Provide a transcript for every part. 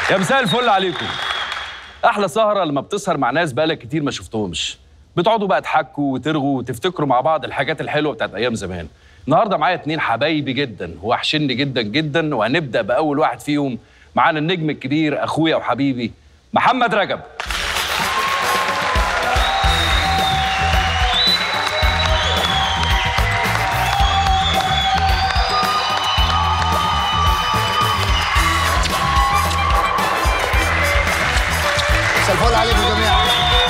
يا مساء الفل عليكم احلى سهره لما بتسهر مع ناس بقالك كتير ما شفتهمش بتقعدوا بقى تحكوا وترغوا وتفتكروا مع بعض الحاجات الحلوه بتاعت ايام زمان النهارده معايا اتنين حبايبي جدا وحشني جدا جدا وهنبدا باول واحد فيهم معانا النجم الكبير اخويا وحبيبي محمد رجب مساء الفل عليكم جميعا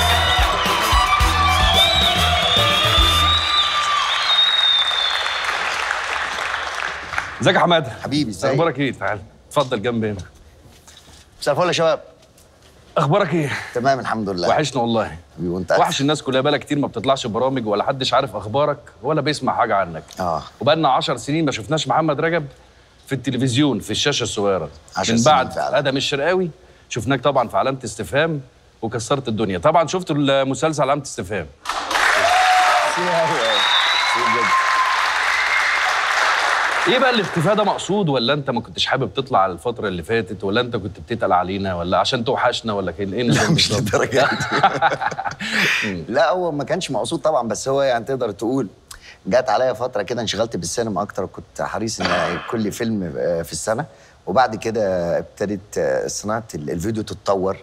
ازيك يا حماده حبيبي ازيك اخبارك ايه تعال اتفضل جنبي هنا مساء الفل يا شباب اخبارك ايه تمام الحمد لله وحشنا والله حبيبي وانت وحش الناس كلها بقالها كتير ما بتطلعش برامج ولا حدش عارف اخبارك ولا بيسمع حاجه عنك اه وبقالنا 10 سنين ما شفناش محمد رجب في التلفزيون في الشاشه الصغيره عشر من سنين بعد فعلا. ادم الشرقاوي شفناك طبعا في علامه استفهام وكسرت الدنيا طبعا شفت المسلسل علامه استفهام ايه بقى الاختفاء ده مقصود ولا انت ما كنتش حابب تطلع الفتره اللي فاتت ولا انت كنت بتتقل علينا ولا عشان توحشنا ولا كان ايه النظام مش بالظبط؟ للدرجه دي لا هو ما كانش مقصود طبعا بس هو يعني تقدر تقول جات عليا فتره كده انشغلت بالسينما اكتر كنت حريص ان كل فيلم آه، في السنه وبعد كده ابتدت آه، صناعه ال- الفيديو تتطور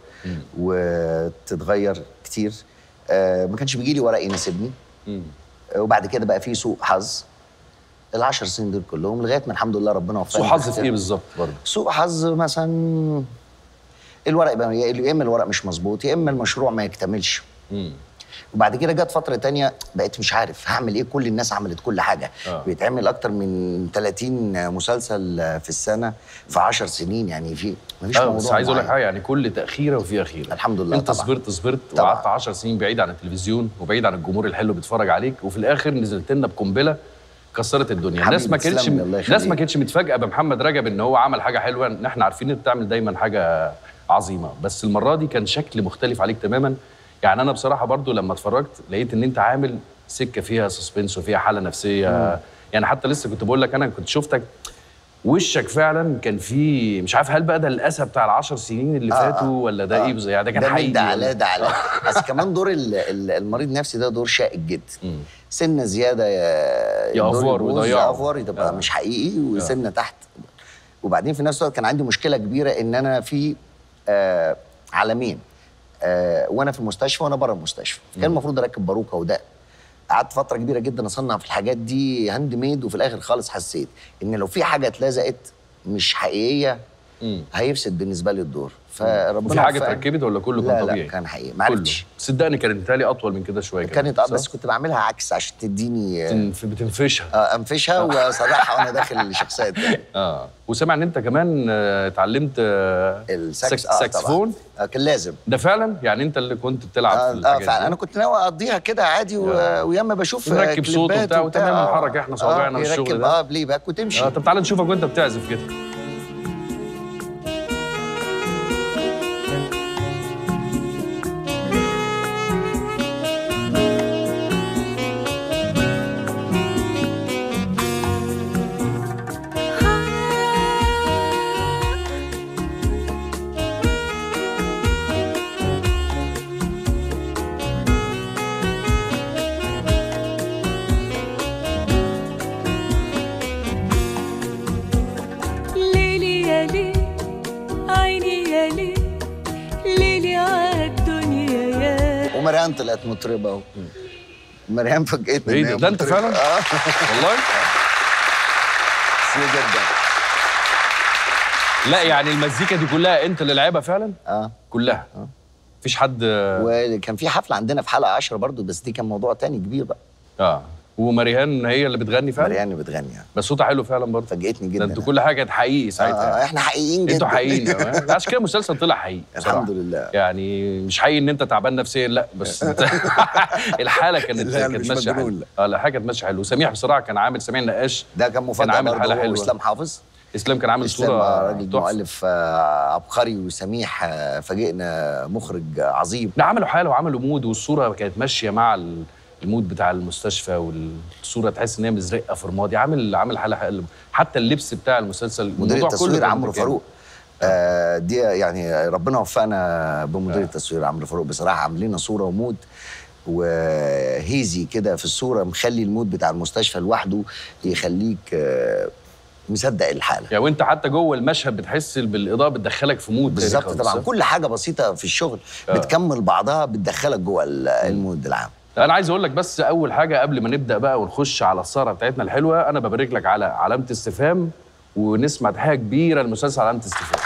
وتتغير كتير آه، ما كانش بيجي لي ورق يناسبني مم. آه، وبعد كده بقى في سوء حظ العشر سنين دول كلهم لغايه ما الحمد لله ربنا وفقني سوء حظ في ايه بالظبط برضه؟ سوء حظ مثلا الورق يبقى يا اما الورق مش مظبوط يا اما المشروع ما يكتملش مم. وبعد كده جت فتره تانية بقيت مش عارف هعمل ايه كل الناس عملت كل حاجه آه. بيتعمل اكتر من 30 مسلسل في السنه في 10 سنين يعني في مفيش اه موضوع بس عايز اقول لك معين. حاجه يعني كل تاخيره وفي اخيره الحمد لله انت طبعا. صبرت صبرت طبعا. وقعدت 10 سنين بعيد عن التلفزيون وبعيد عن الجمهور الحلو اللي بيتفرج عليك وفي الاخر نزلت لنا بقنبله كسرت الدنيا الناس ما حبيبي، كانتش تسلم لي، الله الناس ما يخليك. كانتش متفاجئه بمحمد رجب ان هو عمل حاجه حلوه ان احنا عارفين انت بتعمل دايما حاجه عظيمه بس المره دي كان شكل مختلف عليك تماما يعني انا بصراحه برضو لما اتفرجت لقيت ان انت عامل سكه فيها سسبنس وفيها حاله نفسيه يعني حتى لسه كنت بقول لك انا كنت شفتك وشك فعلا كان فيه مش عارف هل بقى ده الاسى بتاع العشر سنين اللي آه، فاتوا آه. ولا ده آه. ايه بالظبط؟ يعني ده كان ده حقيقي من ده ولا- على ده على بس كمان دور ال- ال- المريض النفسي ده دور شائك جدا سنه زياده يا يأفور ويضيعه. يأفور يبقى آه. مش حقيقي وسنه تحت وبعدين في نفس الوقت كان عندي مشكله كبيره ان انا في آه عالمين آه وانا في المستشفى وانا بره المستشفى كان المفروض اركب باروكه وده قعدت فتره كبيره جدا اصنع في الحاجات دي هاند ميد وفي الاخر خالص حسيت ان لو في حاجه اتلزقت مش حقيقيه مم. هيفسد بالنسبه لي الدور فربنا وفي حاجه وفقني. اتركبت ولا كله لا كان لا طبيعي؟ كان حقيقي ما كله. عرفتش صدقني كانت تالي اطول من كده شويه كمان، كانت اه صح؟ بس كنت بعملها عكس عشان تديني آه، بتنف- بتنفشها آه، انفشها واصرحها وانا داخل الشخصيه التانية اه وسامع ان انت كمان آه، اتعلمت آه، الساكس ساكس- اه ساكسفون طبعا آه كان لازم ده فعلا يعني انت اللي كنت بتلعب في اه, آه الحاجات فعلا دي؟ انا كنت ناوي اقضيها كده عادي و... آه. وياما بشوف آه، ونركب صوت كليبات وبتاع وتمام آه. ونحرك إحنا صوابعنا آه والشغل يركب ده. اه بلاي باك وتمشي اه طب تعالى نشوفك وانت بتعزف كده ليلي يا ليل عيني يا ليل ليلي عالدنيا يا ومريان طلعت مطربه اهو مريان فاجئتني ايه إن ده؟ هي ده انت مطربة. فعلا؟ اه والله سي جدا لا يعني المزيكا دي كلها انت اللي لعبها فعلا اه كلها مفيش حد وكان في حفله عندنا في حلقه 10 برضو بس دي كان موضوع تاني كبير بقى اه ومريهان هي اللي بتغني فعلا مريان بتغني آه. بس صوتها حلو فعلا برضه فاجئتني ده جدا انتوا كل حاجه كانت حقيقي ساعتها آه احنا حقيقيين جدا انتوا حقيقيين كمان. عشان كده المسلسل طلع حقيقي بصراحة. الحمد لله. يعني مش حقيقي ان انت تعبان نفسيا لا بس انت الحاله كانت لا، كانت مش ماشيه مجنون، حلو اه لا حاجه كانت ماشيه حلو وسميح بصراحه كان عامل سميح النقاش ده كان مفاجاه عامل برضه حالة هو حلوة. واسلام حافظ اسلام كان عامل اسلام صوره آه، راجل تحفه مؤلف آه، عبقري وسميح آه، فاجئنا مخرج عظيم لا عملوا حاله وعملوا مود والصوره كانت ماشيه مع ال- المود بتاع المستشفى والصوره تحس ان هي مزرقه في رمادي عامل عامل حاله حلوه حتى اللبس بتاع المسلسل مدير الموضوع كله التصوير كان عمرو متكامل. فاروق آه دي يعني ربنا وفقنا بمدير التصوير عمرو فاروق بصراحه عاملين صوره ومود وهيزي كده في الصوره مخلي المود بتاع المستشفى لوحده يخليك آه مصدق الحاله يعني وانت حتى جوه المشهد بتحس بالاضاءه بتدخلك في مود تاني بالظبط خالص، طبعا صح؟ كل حاجه بسيطه في الشغل بتكمل بعضها بتدخلك جوه ال- المود العام انا عايز اقول لك بس اول حاجه قبل ما نبدا بقى ونخش على السهره بتاعتنا الحلوه انا ببارك لك على علامه استفهام ونسمع تحيه كبيره لمسلسل علامه استفهام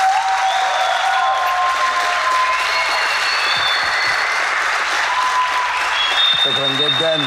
شكرا جدا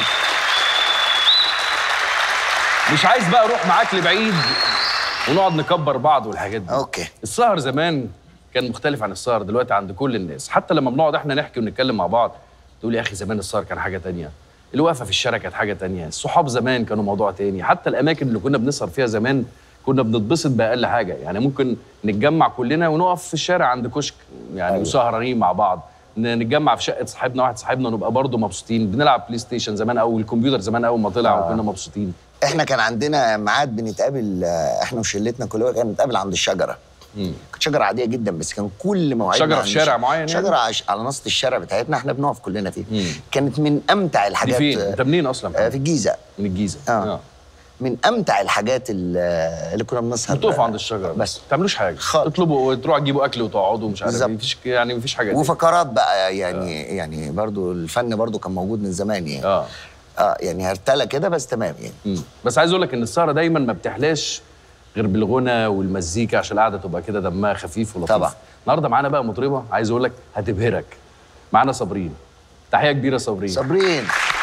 مش عايز بقى اروح معاك لبعيد ونقعد نكبر بعض والحاجات دي اوكي السهر زمان كان مختلف عن السهر دلوقتي عند كل الناس حتى لما بنقعد احنا نحكي ونتكلم مع بعض تقول يا اخي زمان السهر كان حاجه تانية الوقفه في الشارع كانت حاجه تانية الصحاب زمان كانوا موضوع تاني حتى الاماكن اللي كنا بنسهر فيها زمان كنا بنتبسط باقل حاجه يعني ممكن نتجمع كلنا ونقف في الشارع عند كشك يعني أيوة. وسهرانين مع بعض ن- نتجمع في شقه صاحبنا واحد صاحبنا ونبقى برضه مبسوطين بنلعب بلاي ستيشن زمان او الكمبيوتر زمان اول ما طلع آه. وكنا مبسوطين احنا كان عندنا ميعاد بنتقابل آه، احنا وشلتنا كلنا كنا بنتقابل عند الشجره مم. كانت شجره عاديه جدا بس كان كل مواعيدنا شجرة في عند شارع الش- معين يعني؟ شجره عش... على نص الشارع بتاعتنا احنا بنقف كلنا فيه مم. كانت من امتع دي الحاجات فين انت منين اصلا آه، في الجيزه من الجيزه آه. من امتع الحاجات اللي, اللي كنا بنسهر بتقفوا عند الشجره بس ما تعملوش حاجه خالص. تطلبوا تروحوا تجيبوا اكل وتقعدوا مش عارف بالظبط. إيه. مفيش يعني مفيش حاجه دي. وفقرات بقى يعني آه. يعني برضو الفن برضو كان موجود من زمان يعني اه اه يعني هرتله كده بس تمام يعني مم. بس عايز اقول لك ان السهره دايما ما بتحلاش غير بالغنى والمزيكا عشان القعده تبقى كده دمها خفيف ولطيف طبعا. النهارده معانا بقى مطربه عايز اقول لك هتبهرك معانا صابرين تحيه كبيره صابرين صابرين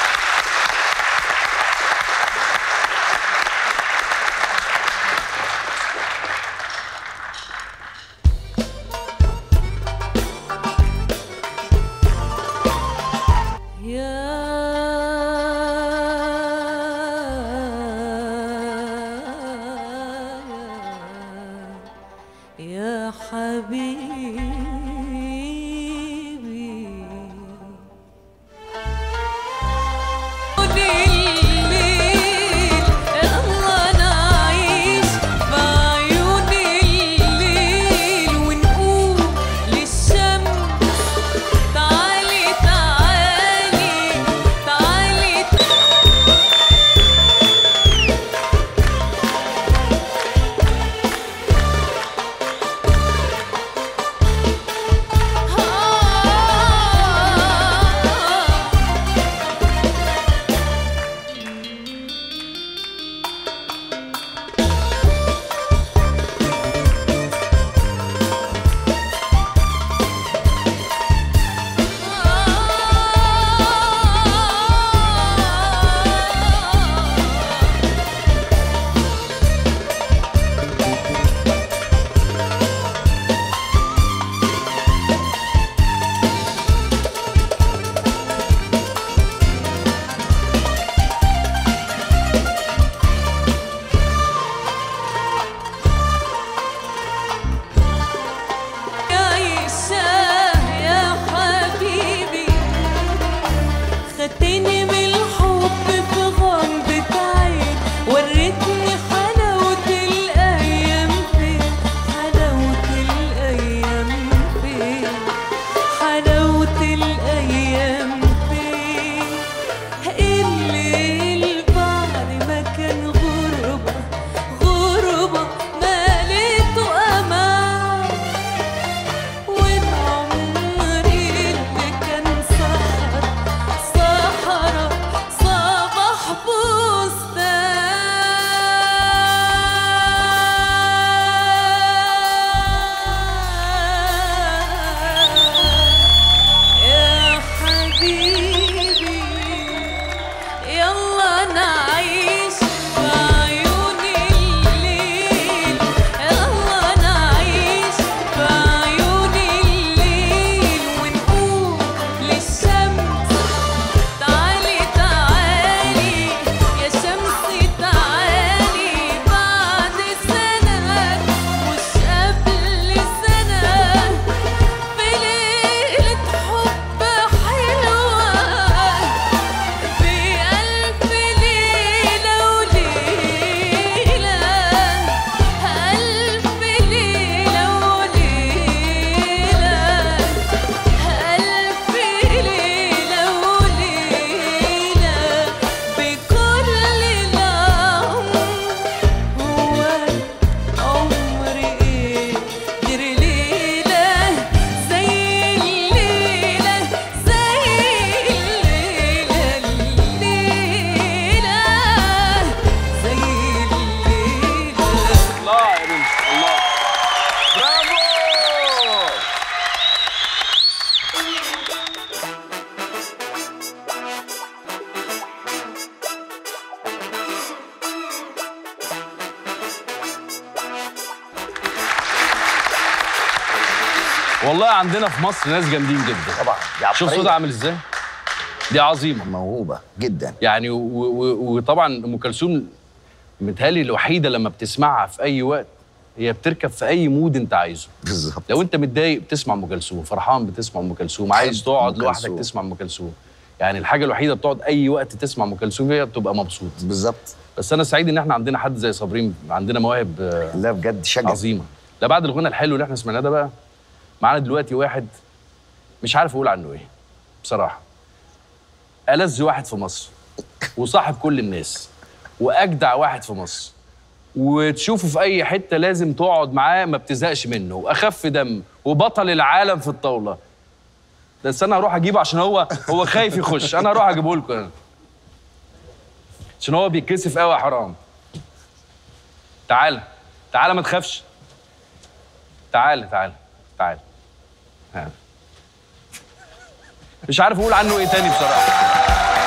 يا يا حبيبي والله عندنا في مصر ناس جامدين جدا طبعا دي شوف عبقرية. صوتها عامل ازاي دي عظيمه موهوبه جدا يعني و- و- وطبعا ام كلثوم متهيألي الوحيده لما بتسمعها في اي وقت هي بتركب في اي مود انت عايزه بالظبط لو انت متضايق بتسمع ام كلثوم فرحان بتسمع ام كلثوم عايز أم تقعد كلثوم. لوحدك تسمع ام كلثوم يعني الحاجه الوحيده بتقعد اي وقت تسمع ام كلثوم فيها بتبقى مبسوط بالظبط بس انا سعيد ان احنا عندنا حد زي صابرين عندنا مواهب آه، لا بجد شجع عظيمه لا بعد الغنى الحلو اللي احنا سمعناه ده بقى معانا دلوقتي واحد مش عارف اقول عنه ايه بصراحه ألذ واحد في مصر وصاحب كل الناس واجدع واحد في مصر وتشوفه في اي حته لازم تقعد معاه ما بتزهقش منه واخف دم وبطل العالم في الطاوله بس انا هروح اجيبه عشان هو هو خايف يخش انا هروح اجيبه لكم انا عشان هو بيتكسف قوي يا حرام تعال تعال ما تخافش تعال تعال تعال ها. مش عارف اقول عنه ايه تاني بصراحه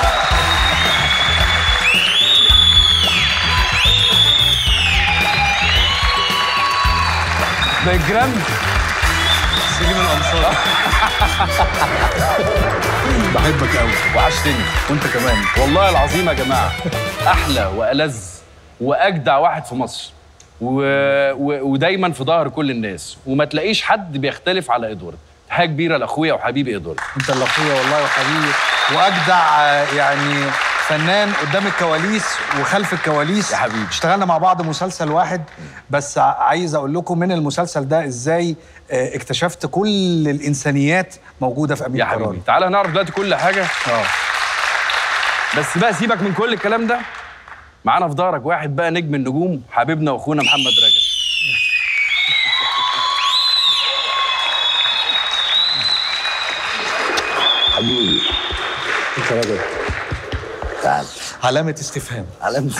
باك جراوند سليم الانصار بحبك قوي وحشتني وانت كمان والله العظيم يا جماعه احلى والذ واجدع واحد في مصر و... و... ودايما في ظهر كل الناس وما تلاقيش حد بيختلف على ادوارد حاجه كبيره لاخويا وحبيبي ادوارد انت اللي اخويا والله وحبيبي واجدع آه، يعني فنان قدام الكواليس وخلف الكواليس يا حبيبي. اشتغلنا مع بعض مسلسل واحد بس ع- عايز اقول لكم من المسلسل ده ازاي آه، اكتشفت كل الانسانيات موجوده في امين يا قرار حبيبي تعالى نعرف دلوقتي كل حاجه اه بس بقى سيبك من كل الكلام ده معانا في ظهرك واحد بقى نجم النجوم حبيبنا واخونا محمد رجب حبيبي انت راجل تعال علامه استفهام علامة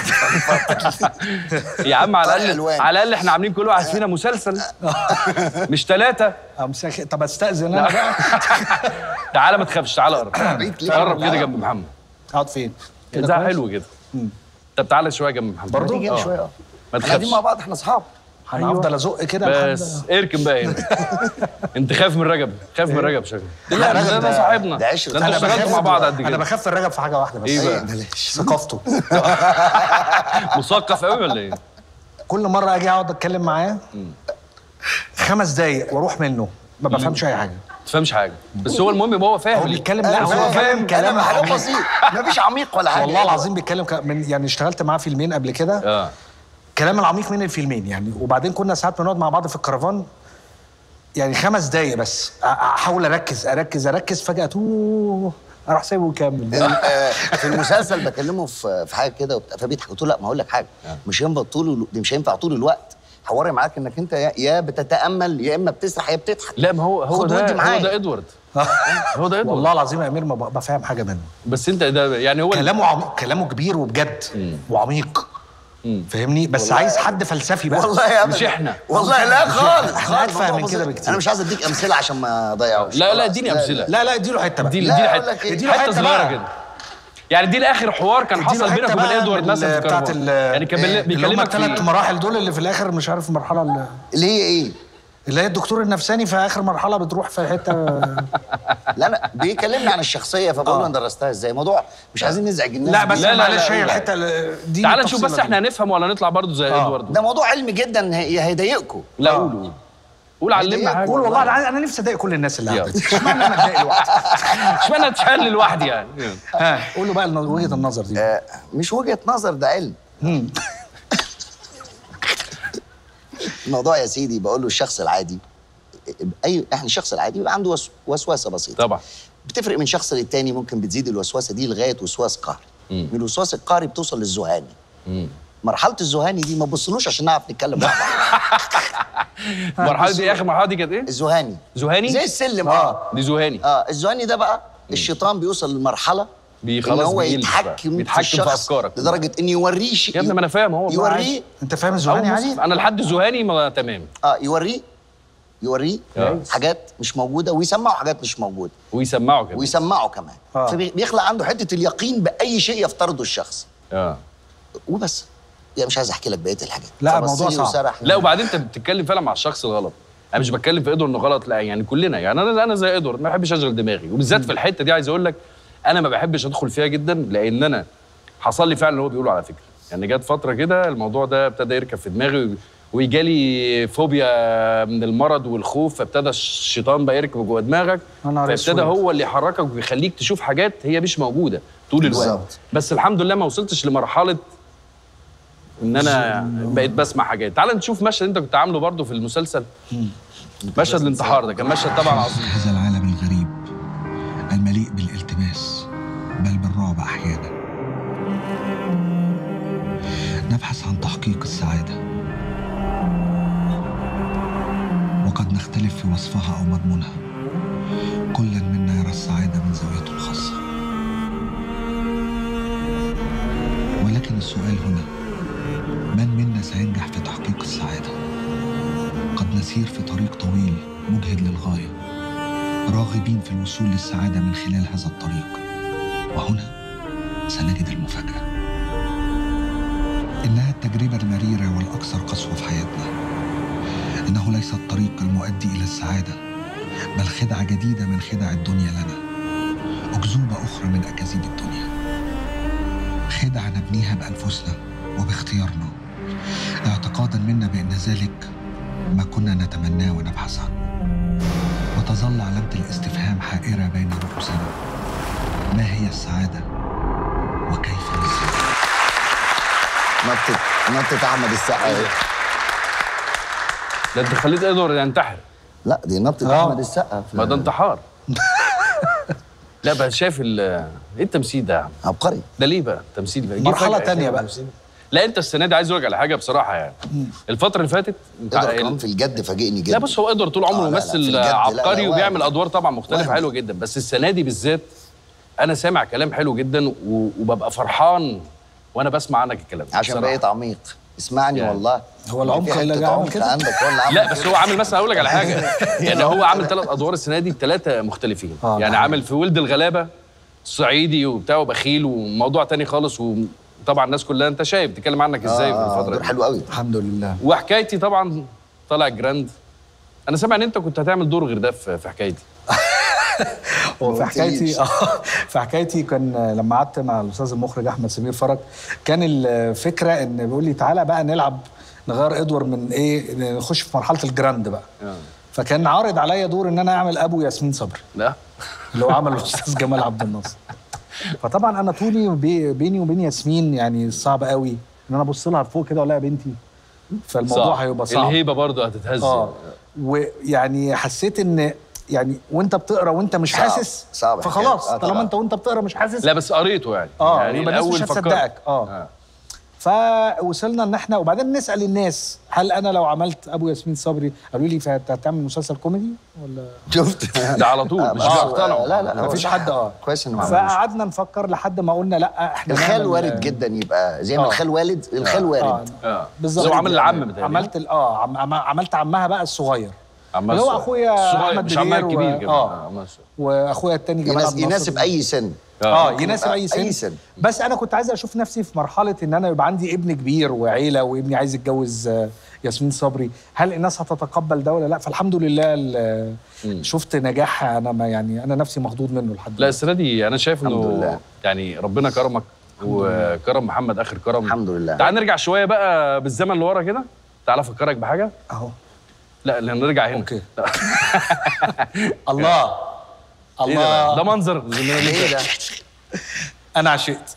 يا عم على طرح الاقل ألوان. على الاقل احنا عاملين كل واحد فينا مسلسل مش ثلاثه امسك طب استاذن انا بقى تعالى ما تخافش تعالى قرب أوريك ليه؟ قرب كده جنب محمد اقعد فين ده كويس؟ حلو كده طب تعالى شويه جنب محمد برضو؟ تيجي هنا شويه اه ما احنا قاعدين تخافش مع بعض احنا اصحاب انا هفضل ازق كده بس اركن بقى هنا انت خايف من رجب خايف من رجب شكلك لا رجب ده, ده ده- صاحبنا ده عشرة. ده انتوا أنا اشتغلتوا بخاف- مع بعض قد انا كده بخاف في الرجب في حاجه واحده بس ايه بقى بلاش ثقافته مثقف قوي ولا ايه كل مره اجي اقعد اتكلم معاه خمس دقايق واروح منه ما بفهمش اي حاجه ما تفهمش حاجه بس هو المهم يبقى هو فاهم هو بيتكلم لا هو هو فاهم كلام كلام حاجه عميق. بسيط مفيش عميق ولا حاجه والله العظيم بيتكلم ك... من يعني اشتغلت معاه فيلمين قبل كده اه كلام العميق من الفيلمين يعني وبعدين كنا ساعات بنقعد مع بعض في الكرفان يعني خمس دقايق بس أ- احاول اركز اركز اركز فجاه توه اروح سايبه ويكمل آه، في المسلسل بكلمه في في حاجه كده وبتاع، فبيضحك قلت له لا ما اقول لك حاجه مش هينفع طول الو- دي مش هينفع طول الوقت حواري معاك انك انت يا- يا بتتامل يا اما بتسرح يا بتضحك لا ما هو هو خد ده ودي هو معايا. ده ادوارد هو ده ادوارد والله العظيم يا امير ما ب- بفهم حاجه منه بس انت ده يعني هو كلامه عميق كلامه كبير وبجد وعميق فاهمني بس والله عايز يا حد فلسفي بقى والله يا مش إحنا. والله لا مش خالص إحنا. إحنا خالص أتفهم الموضوع من كده بسيط. بكتير. انا مش عايز اديك امثله عشان ما اضيعوش لا لا خلاص. اديني امثله لا لا اديله حته بقى دي لا، دي أقول حته لك إيه؟ اديله حته حتة صغيره بقى. كده يعني دي الاخر حوار كان اديله حصل بينك حتة وبين بقى ادوارد من مثلا في بتاعت كرفان. ال يعني كان بيكلم- اللي هم بيكلمك الثلاث في مراحل دول اللي في الاخر مش عارف المرحله اللي اللي هي ايه اللي هي الدكتور النفساني في اخر مرحله بتروح في حته لا لا بيكلمني عن الشخصيه فبقول له انا درستها ازاي موضوع مش عايزين نزعج الناس لا بس لا، لا، معلش لا، هي لا. الحته اللي- دي تعال نشوف بس التفصيلة احنا دي. هنفهم ولا نطلع برضو زي آه. ادوارد ده موضوع علمي جدا هي- هيضايقكم لا آه. قول قول قول علمنا حاجه قول والله انا انا نفسي اضايق كل الناس اللي يلا. قاعده اشمعنى انا اتضايق لوحدي اشمعنى اتشال لوحدي يعني ها قول له بقى الن- وجهه النظر دي آه، مش وجهه نظر ده علم الموضوع يا سيدي بقول له الشخص العادي اي احنا الشخص العادي بيبقى عنده وس- وسوسه بسيطه طبعا بتفرق من شخص للتاني ممكن بتزيد الوسوسه دي لغايه وسواس قهري من الوسواس القهري بتوصل للذهاني مرحله الذهاني دي ما تبصلوش عشان نعرف نتكلم مع بعض المرحله دي اخر مرحله دي كانت ايه؟ الذهاني ذهاني؟ زي السلم اه دي ذهاني اه الذهاني ده بقى الشيطان بيوصل لمرحله بي- ان خلاص هو بيلبس بقى. يتحكم بيتحكم في في الشخص أفكارك. لدرجه ان يوريه شيء يا ابني ما انا فاهم اهو يوريه انت فاهم أول الزهاني نص- عادي انا لحد ذهاني ما تمام اه يوريه يوريه آه. حاجات مش موجوده ويسمعه حاجات مش موجوده ويسمعوا كمان ويسمعه كمان آه. فبيخلق عنده حته اليقين باي شيء يفترضه الشخص اه وبس يعني مش عايز احكي لك بقيه الحاجات لا، فبص الموضوع لي صعب. وسرح لا وبعدين انت بتتكلم فعلا مع الشخص الغلط انا مش بتكلم في ادوارد انه غلط لا يعني كلنا يعني انا انا زي ادوارد ما بحبش اشغل دماغي وبالذات في الحته دي عايز اقول لك انا ما بحبش ادخل فيها جدا لان انا حصل لي فعلا اللي هو بيقوله على فكره يعني جت فتره كده الموضوع ده ابتدى يركب في دماغي ويجالي فوبيا من المرض والخوف فابتدى الشيطان بقى يركب جوه دماغك يا نهار فابتدى أسود. هو اللي يحركك ويخليك تشوف حاجات هي مش موجوده طول الوقت بالظبط. بس الحمد لله ما وصلتش لمرحله ان انا بقيت بسمع حاجات تعال نشوف مشهد انت كنت عامله برضه في المسلسل مشهد الانتحار ده كان مشهد طبعا عظيم هذا العالم الغريب المليء بالالتباس بل بالرعب احيانا نبحث عن تحقيق السعاده وقد نختلف في وصفها او مضمونها كل منا يرى السعاده من زاويته الخاصه ولكن السؤال هنا من منا سينجح في تحقيق السعاده قد نسير في طريق طويل مجهد للغايه راغبين في الوصول للسعادة من خلال هذا الطريق وهنا سنجد المفاجأة إنها التجربة المريرة والأكثر قسوة في حياتنا إنه ليس الطريق المؤدي إلى السعادة بل خدعة جديدة من خدع الدنيا لنا أكذوبة أخرى من أكاذيب الدنيا خدعة نبنيها بأنفسنا وباختيارنا اعتقادا منا بأن ذلك ما كنا نتمناه ونبحث عنه وتظل علامة الاستفهام حائرة بين رؤوسنا ما هي السعادة وكيف نصل نطت نطت احمد السقا ده انت خليت ادوارد ينتحر لا دي نطت آه. احمد السقا في- ما ده انتحار لا بقى شايف ال ايه التمثيل ده يا عم؟ عبقري ده ليه بقى التمثيل بقى جه مرحلة فجأة تانية كده بقى. التمثيل. لا انت السنه دي عايز اقول لك على حاجه بصراحه يعني الفتره اللي فاتت انت ادوار ال- كمان في الجد فاجئني جدا لا بص هو ادوارد طول عمره آه، لا، لا، في ممثل الجد، لا، لا، عبقري وهم. وبيعمل ادوار طبعا مختلفه وهم. حلوه جدا بس السنه دي بالذات انا سامع كلام حلو جدا و- وببقى فرحان وانا بسمع عنك الكلام ده عشان بصراحة. بقيت عميق اسمعني يعني. والله هو العمق في حتة اللي عمل عمق كده؟ عندك هو اللي عمل لا بس كده. هو عامل مثلا اقول لك على حاجه يعني هو عامل ثلاث ادوار السنه دي ثلاثه مختلفين آه، يعني ده عامل في ولد الغلابه صعيدي وبتاع وبخيل وموضوع تاني خالص وطبعا الناس كلها انت شايف بتتكلم عنك ازاي في آه، الفتره دور دي حلو قوي الحمد لله وحكايتي طبعا طالع جراند انا سامع ان انت كنت هتعمل دور غير ده في في حكايتي هو في ما قلتليش. حكايتي اه في حكايتي كان لما قعدت مع الاستاذ المخرج احمد سمير فرج كان الفكره ان بيقول لي تعالى بقى نلعب نغير ادوار من ايه نخش في مرحله الجراند بقى آه. فكان عارض عليا دور ان انا اعمل ابو ياسمين صبري لا اللي هو عمل الاستاذ جمال عبد الناصر فطبعا انا طولي بي- بيني وبين ياسمين يعني صعب قوي ان انا ابص لها فوق كده اقول لها يا بنتي فالموضوع صعب. هيبقى صعب الهيبه برضه هتتهز اه ويعني حسيت ان يعني وانت بتقرا وانت مش صعب. حاسس صعب فخلاص الحكاية. آه طالما طبعا. انت وانت بتقرا مش حاسس لا بس قريته يعني اه يعني يبقى الناس مش فكرت. هتصدقك اه فوصلنا ان احنا وبعدين نسال الناس هل انا لو عملت ابو ياسمين صبري قالوا لي فانت هتعمل مسلسل كوميدي ولا شفت ده على طول مش آه، بيقتنعوا لا لا مفيش حد اه كويس انه ما عملوش. فقعدنا نفكر لحد ما قلنا لا احنا الخال نعمل- وارد جدا يبقى زي ما آه. الخال والد الخال وارد اه بالظبط هو عامل العم بتاعي عملت ال- اه عم عم- عملت عمها بقى الصغير عمال اللي هو الصغير. اخويا الصغير، احمد مش عمال بدير و- كبير كمان اه عمال الصغير. واخويا التاني جمال يناس- عبد الناصر. يناسب اي سن اه آه. يناسب اي سن أي سن. بس انا كنت عايز اشوف نفسي في مرحله ان انا يبقى عندي ابن كبير وعيله وابني عايز يتجوز آه، ياسمين صبري هل الناس هتتقبل ده ولا لا فالحمد لله ال- شفت نجاح انا ما يعني انا نفسي مخضوض منه لحد لا دلوقتي. السنه دي انا شايف الحمد انه لله. يعني ربنا كرمك وكرم محمد اخر كرم الحمد لله. تعال نرجع شويه بقى بالزمن لورا كده تعال افكرك بحاجه اهو لا لا نرجع هنا اوكي لا. الله ايه ده بقى؟ ده الله منظر ايه ده انا عشقت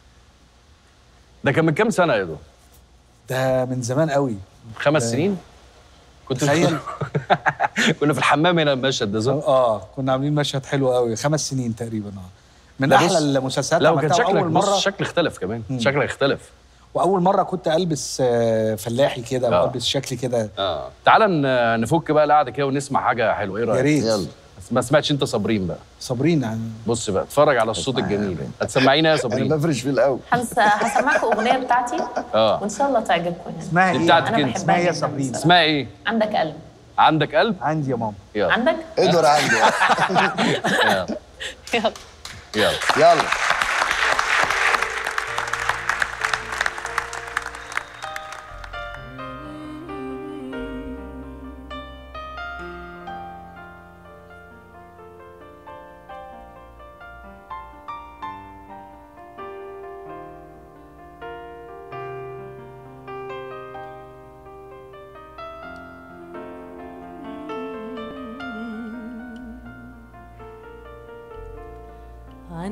ده كان من كام سنه يا دو ده من زمان قوي خمس سنين كنت تخيل. كنا في الحمام هنا المشهد ده صح؟ اه كنا عاملين مشهد حلو قوي خمس سنين تقريبا اه من لا احلى بص- المسلسلات لا وكان عملتها شكلك اول بص مره الشكل اختلف كمان شكلك اختلف واول مره كنت البس آه، فلاحي كده آه. والبس شكلي كده اه تعال ن- نفك بقى القعده كده ونسمع حاجه حلوه ايه رايك؟ يا ريت يلا ما سمعتش انت صابرين بقى صابرين يعني بص بقى اتفرج على الصوت اسمع يا الجميل بنت. هتسمعينا يا انا صابرين بفرش في الاول هنس- هسمعكم اغنيه بتاعتي اه وان شاء الله تعجبكم يعني اسمها دي ايه؟ بتاعتك انا انت. بحبها اسمها ايه يا جداً صابرين؟ بصراحة. اسمها ايه؟ عندك قلب عندك قلب؟ عندي يا ماما يلا عندك ادور عنده يلا يلا يلا يلا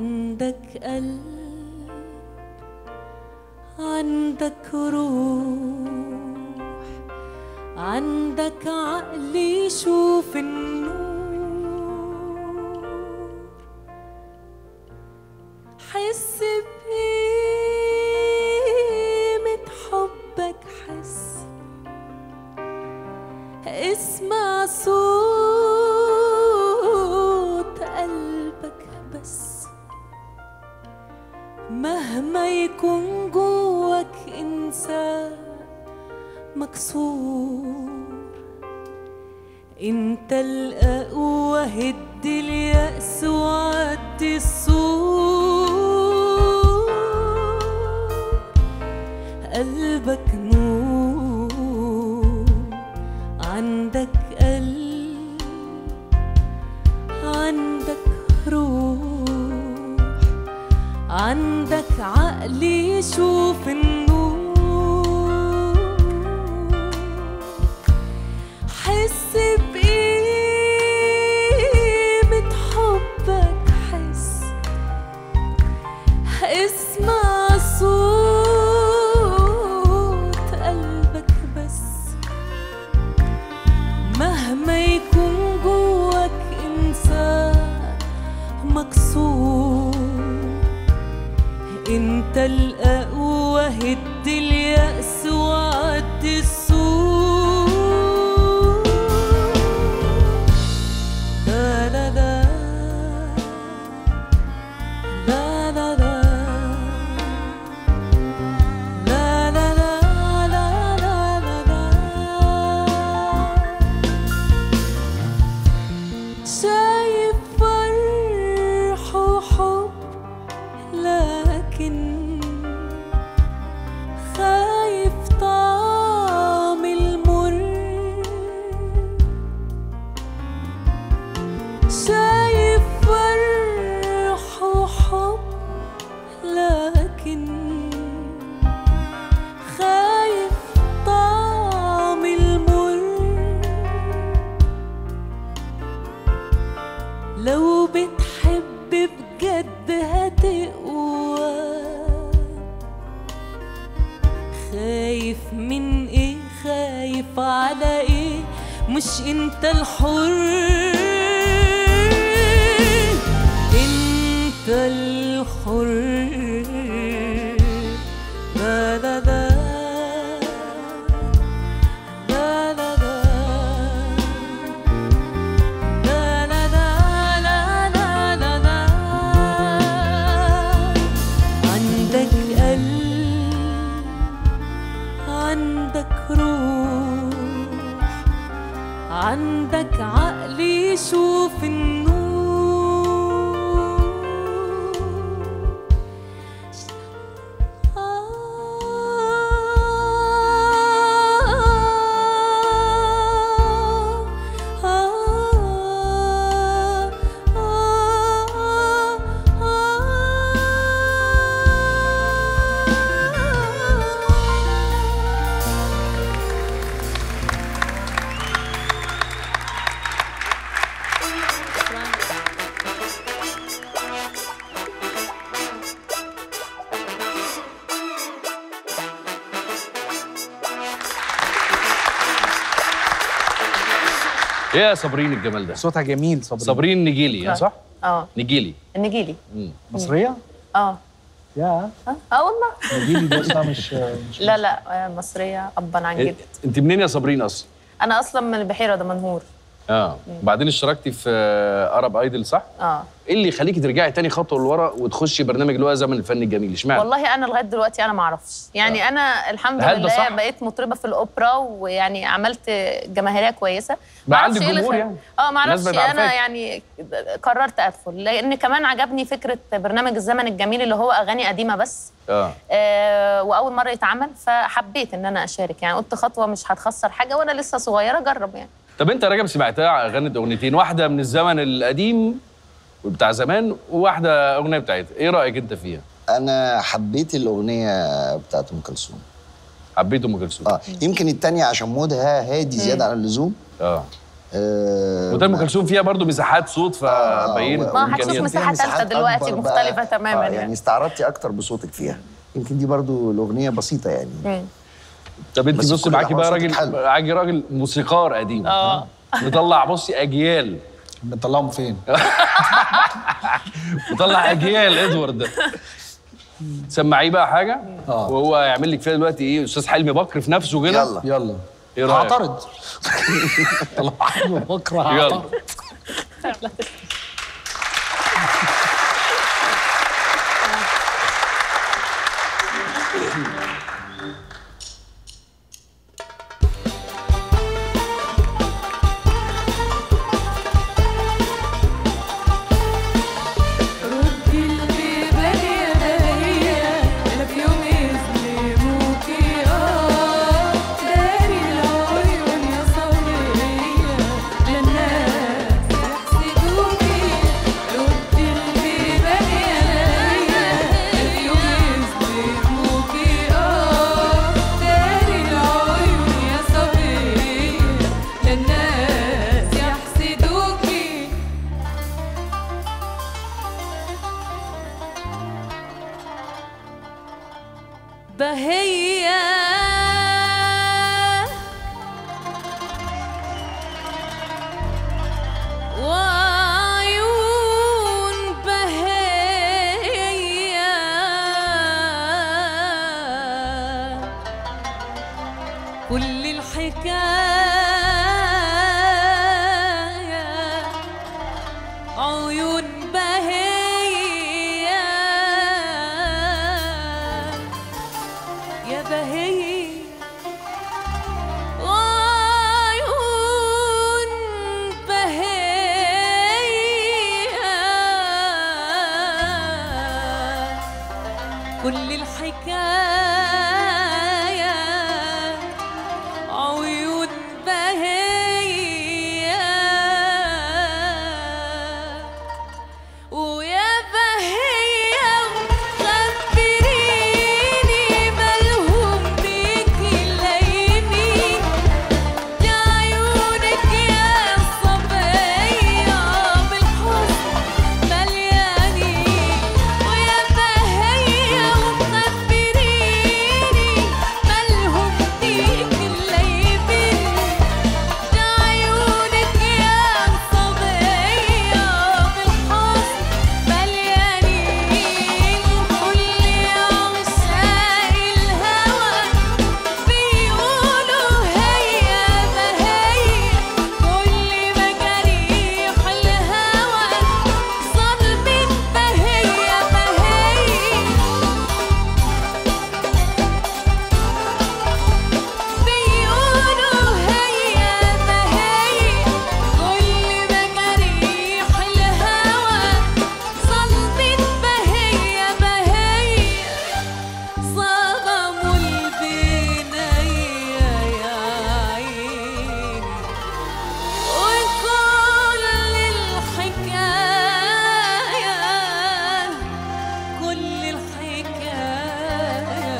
عندك قلب عندك روح عندك عقل يشوف النور حس بقيمة حبك حس اسمع صوت قلبك بس مهما يكون جواك إنسان مكسور انت الأقوى هد اليأس وعدي السور قلبك نور عندك قلب عندك روح عندك عقل يشوف النور حس بقيمة حبك حس اسمع صوت قلبك بس مهما يكون جواك إنسان مكسور انت الأقوى هد اليأس وعدي السور لا لا لا لا لا لا لا لا لا لا لا لا شايف فرح وحب لكن خايف طعم المر شايف فرح وحب لكن خايف طعم المر لو بتحب بجد هتقوى خايف من ايه خايف على ايه مش انت الحر انت الحر لا لا لا لا لا لا لا لا لا لا لا لا لا عندك قلب عندك روح عندك عقل يشوف النور ايه يا صابرين الجمال ده صوتها جميل صبري صابرين نجيلي ها صح اه نجيلي النجيلي مصريه اه يا اه اه والله نجيلي دي اصلا مش مش لا لا آه، مصريه ابا عن إيه، جد انت منين يا صابرين اصلا انا اصلا من البحيره ده منهور اه بعدين اشتركتي في ارب ايدل صح اه ايه اللي يخليكي ترجعي تاني خطوه لورا وتخشي برنامج اللي هو زمن الفن الجميل اشمعنى والله انا لغايه دلوقتي انا ما اعرفش يعني انا الحمد هل ده لله صح؟ بقيت مطربه في الاوبرا ويعني عملت جماهيريه كويسه بقى معرفش عندك إيه اللي جمهور خل- يعني؟ اه ما الناس اعرفش بقت انا عارفاك. يعني قررت ادخل لان كمان عجبني فكره برنامج الزمن الجميل اللي هو اغاني قديمه بس اه آه واول مره يتعمل فحبيت ان انا اشارك يعني قلت خطوه مش هتخسر حاجه وانا لسه صغيره اجرب يعني طب انت يا رجب سمعتها غنت اغنيتين واحده من الزمن القديم بتاع زمان وواحده اغنيه بتاعتها ايه رايك انت فيها انا حبيت الاغنيه بتاعت ام كلثوم حبيت ام كلثوم اه يمكن التانية عشان مودها هادي زياده عن اللزوم اه آه، وده ام كلثوم فيها برضو مساحات صوت فبين و- ما هتشوف وإمكانيات. مساحة فيها تالتة مساحات دلوقتي أكبر بقى. مختلفة تماماً آه، يعني. يعني استعرضتي اكتر بصوتك فيها يمكن دي برضو الاغنيه بسيطه يعني مم. طب انت بس بصي كل معاكي بقى الأحوال راجل صوتك حلو. معاكي راجل موسيقار قديم اه مطلع بصي اجيال بنطلعهم فين؟ مطلع اجيال ادوارد ده سمعيه بقى حاجه آه. وهو هيعمل لك فيها دلوقتي ايه استاذ حلمي بكر في نفسه كده يلا يلا ايه رايك هعترض طلع بكره يلا هعترض ردي البيبان يا بهية لا في يوم يظلموكي اه داري العيون يا صبية للناس يحسدوكي ردي البيبان يا بهية لا في يوم يظلموكي اه داري العيون يا صبية للناس يحسدوكي بهية وعيون بهية كل الحكاية عيون بهية يا بهية وعيون بهية كل الحكاية عيون بهية ويا بهية خبريني مالهم بيكي اللايمين يا عيونك يا صبية بالحزن مليانين ويا بهية وخبريني مالهم بيكي اللايمين يا عيونك يا صبية بالحزن مليانين كل عشاق الهوى بيقولوا هيا بهيا كل مجاريح الهوى ظلمت بهيا بهيا بيقولوا هيا بهيا كل مجاريح الهوى ظلمت بهيا بهيا صدموا البناية يا عيني وكل الحكاية كل الحكاية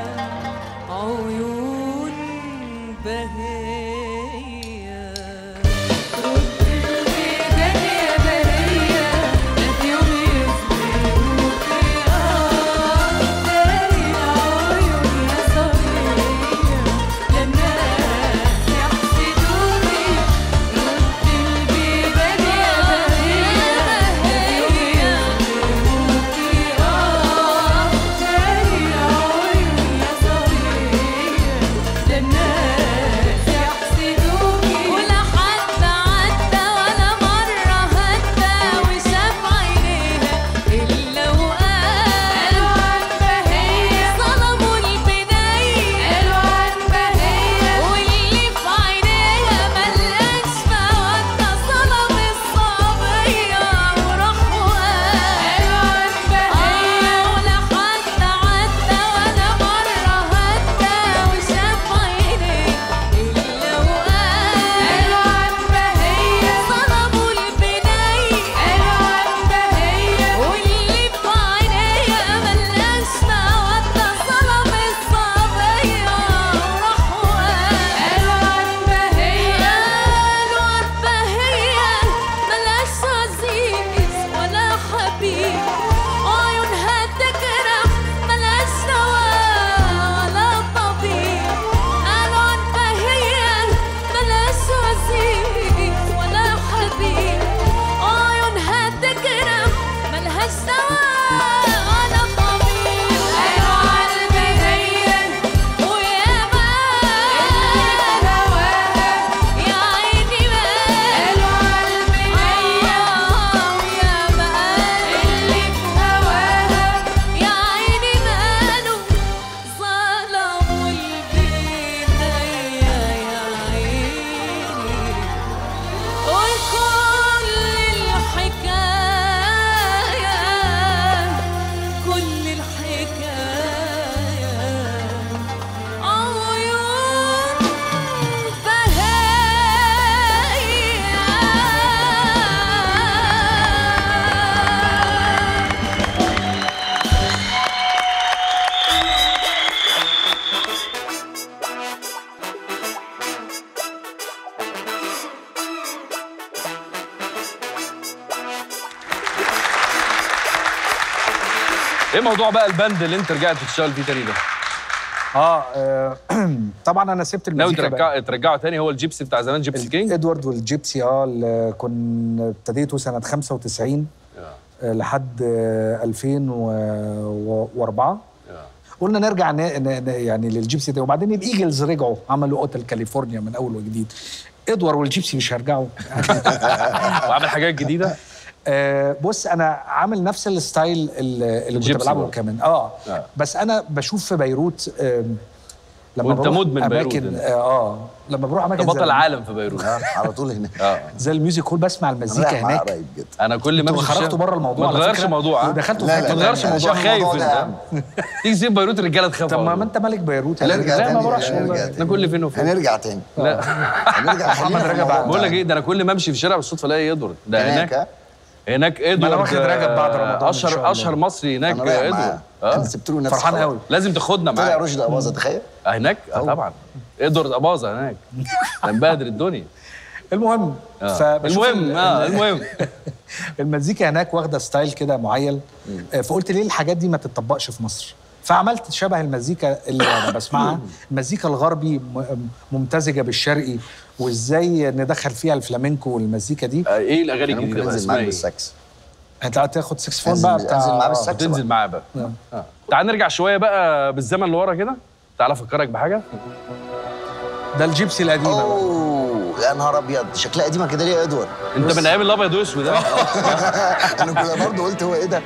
عيون بهية رد البيبان يا بهية لا في يوم يظلموكي اه داري العيون يا صبية للناس يحسدوني رد البيبان يا بهية لا في يوم يظلموكي اه داري العيون يا صبية للناس يحسدوني ايه موضوع بقى البند اللي انت رجعت تشتغل فيه تاني ده؟ اه آه، طبعا انا سبت ناوي المزيكا بقى. ترجع ترجعه تاني هو الجيبسي بتاع زمان جيبسي كينج؟ ادوارد والجيبسي اه اللي كنا ابتديته سنه 95 آه، لحد آه، 2004 قلنا نرجع ن... ن... ن- يعني للجيبسي ده وبعدين الايجلز رجعوا عملوا اوتل كاليفورنيا من اول وجديد ادوار والجيبسي مش هيرجعوا وعامل حاجات جديده؟ آه، بص انا عامل نفس الستايل اللي اللي كنت الجيبسي بلعبه برضه. كمان اه آه. بس انا بشوف في بيروت آم، لما وأنت بروح مدمن بيروت اماكن أنت. اه, آه لما بروح انت اماكن بطل زي- عالم في بيروت آه، على طول هناك اه زي الميوزك هول بسمع انا المزيكا رايح معاه هناك قريب جدا انا كل ما انتوا امشي خرجتوا الشارع- بره الموضوع ما على تغيرش فكرة، موضوع ها؟ ودخلتوا لا، في لا، حته ما تغيرش لا، موضوع عشان خايف الموضوع ده انت أهم. تيجي تسيب بيروت الرجاله تخاف طب ما والله. ما انت ملك بيروت هنرجع لا، ما تاني بروحش هنرجع والله. تاني. انا كل فين وفين هنرجع تاني لا هنرجع محمد خلينا في رجب الموضوع بقول لك ده. ايه ده انا كل ما امشي في الشارع بالصدفه الاقي ادوارد ده هناك هناك ها؟ هناك انا ادوارد واخد رجب بعد آه، رمضان إن شاء اشهر الله. اشهر مصري هناك انا رايح معاه ادوارد انا اه سبت له نفسي فرحان خلاص. قوي لازم تاخدنا طلع معاك رشدي اباظه تخيل آه، هناك اه طبعا ادوارد اباظه هناك ده مبهدل الدنيا المهم آه. فبشوف المهم ال- اه المهم المزيكا هناك واخده ستايل كده معين آه، فقلت ليه الحاجات دي ما تتطبقش في مصر فعملت شبه المزيكا اللي انا بسمعها المزيكا الغربي م- ممتزجه بالشرقي وازاي ندخل فيها الفلامينكو والمزيكا دي آه، ايه الاغاني انا الجديده ممكن بقى انزل اسمها معاه ايه؟ بالساكس انت هتاخد سكسفون أنزل- بقى بتاع أنزل معاه آه. بالساكس. تنزل معاه بقى آه. تعال نرجع شويه بقى بالزمن لورا كده تعال افكرك بحاجه ده الجيبسي القديمه بقى. اوه يا نهار ابيض شكلها قديمه كده ليه يا ادوارد انت من ايام الابيض واسود ها؟ انا كنت برضه قلت هو ايه ده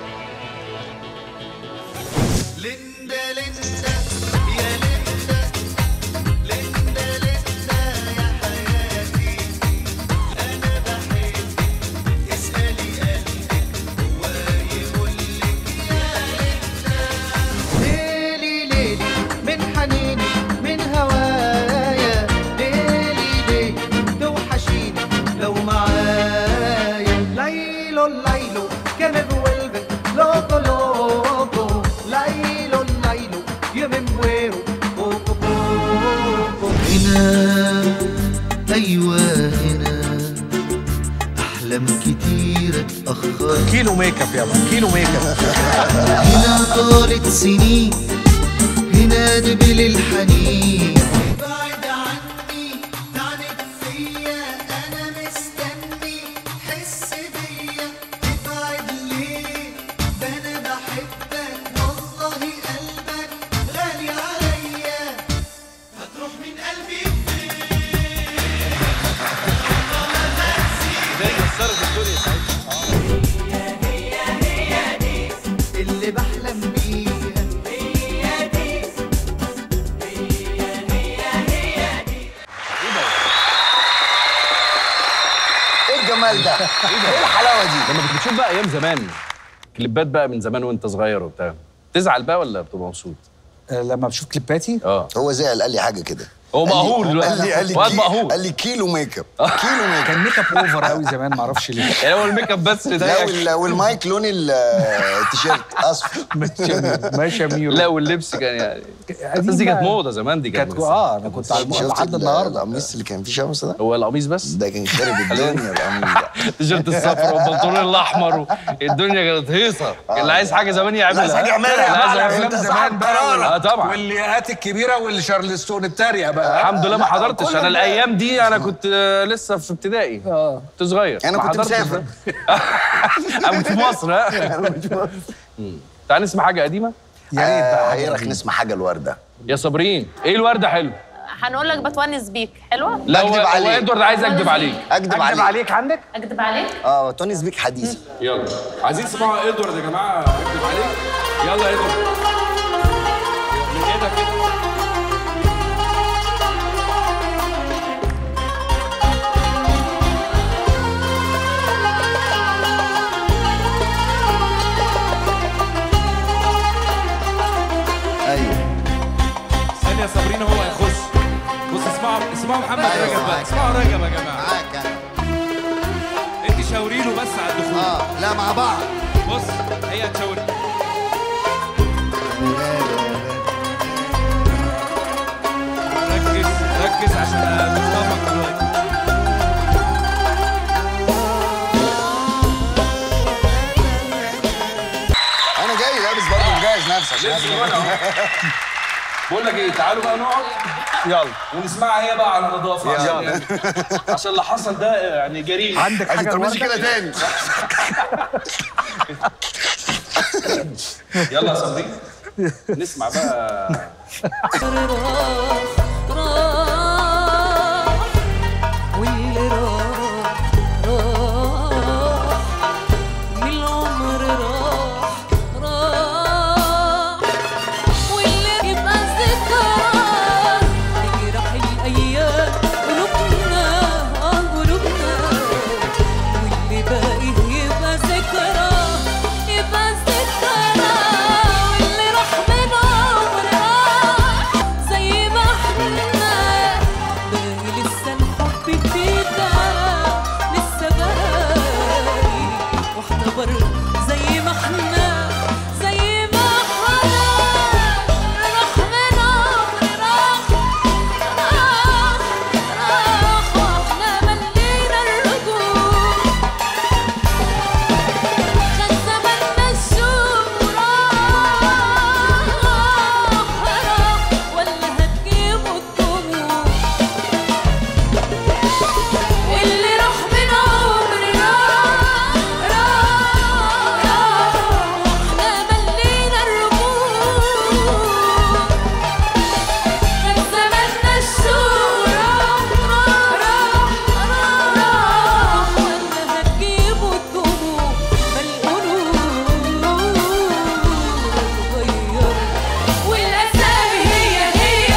ليلي ليلي من حنيني من هوايا ليلي ليلي توحشيني لو معايا ليلو ليلو que me vuelve loco loco ليلو ليلو yo me muero poco poco هنا أيوة هنا أحلام كتيرة اتأخرت كيلو ميك اب يلا كيلو ميك اب هنا طالت سنين هنا دبل الحنين بعد عني تعنت فيا انا مستني حس بيا تبعد ليه ده انا بحبك والله قلبك غالي عليا هتروح من قلبي اللي بحلم بيها ايه الجمال ده ايه الحلاوه دي لما كنت بتشوف بقى ايام زمان كليبات بقى من زمان وانت صغير وبتاع تزعل بقى ولا بتبقى مبسوط؟ آه، لما بشوف كليباتي اه هو زعل قال لي حاجه كده هو قال لي- مقهور دلوقتي. قال لي قال لي واد كي- مقهور. قال لي كيلو ميك اب كيلو ميك اب كان ميك اب اوفر قوي زمان معرفش ليه يعني هو الميك اب بس اللي لا ضايقك وال- والمايك لون ال- التيشيرت اصفر ماشي يا ميرو ماشي يا ميرو لا واللبس كان يعني قديم بس دي كانت بقى. موضه زمان دي كانت كانت اه انا كنت على شفت لحد ال- النهارده القميص اللي كان فيه شمس ده هو القميص بس ده كان خارب الدنيا القميص ده التيشيرت الصفراء والبنطلون الاحمر الدنيا كانت هيصه كان اللي عايز حاجه زمان يعملها عايز حاجة يعملها. اللي عايز لا، لا، يعملها. أنت صاحب قرار. اه طبعا واللياقات الكبيره والشارلستون التاريه بقى الحمد لله ما لا، حضرتش كل انا ده- الايام دي انا كنت آه، لسه في ابتدائي اه كنت صغير انا ما كنت حضرتش مسافر ده. انا كنت في مصر ها مم. تعال نسمع حاجه قديمه يا ريت آه، بقى ايه رايك نسمع حاجه الورده يا صابرين ايه الورده حلو هنقول لك بتونس بيك حلوه لا أكدب هو- هو عليك. ادوارد عايز اكدب عليك اكدب اكدب عليك عليك عندك اكدب عليك اه توني سبيك حديث يلا عايزين تسمعوا ادوارد يا جماعه اكدب عليك يلا يا ادوارد من هنا كده ايوه ثانية صابرين هو هيخش بص اسمعوا اسمعوا محمد رجب بقى اسمعوا رجب يا جماعة معاك أنا. انت شاوري له بس على الدخول اه لا مع بعض بص هي هتشاور ركز ركز عشان هتخطفك دلوقتي انا جاي لابس بقول لك ايه تعالوا بقى نقعد يلا ونسمعها هي بقى على نظافه عشان يلا. يعني عشان اللي حصل ده يعني جريمه عندك عايز حاجه تعملش الوردة؟ كده تاني يلا يا صبري نسمع بقى راح راح واللي راح راح من العمر راح راح واللي يبقى ذكرى يجرح الأيام قلوبنا قلوبنا واللي باقي يبقى ذكرى يبقى ذكرى واللي راح من عمر راح زي ما احنا باقي لسه الحب فينا لسه باقي واحنا برضه زي ما احنا زي ما احنا راح من عمر راح راح راح واحنا ملينا الرجوع كان زماننا الشوق راح راح ولا هتجيبوا الدموع اللي راح من عمري راح راح راح واحنا ملينا الرجوع كان زماننا الشوق راح راح راح ولا هتجيبوا الدموع فالقلوب غير والأسامي هي هي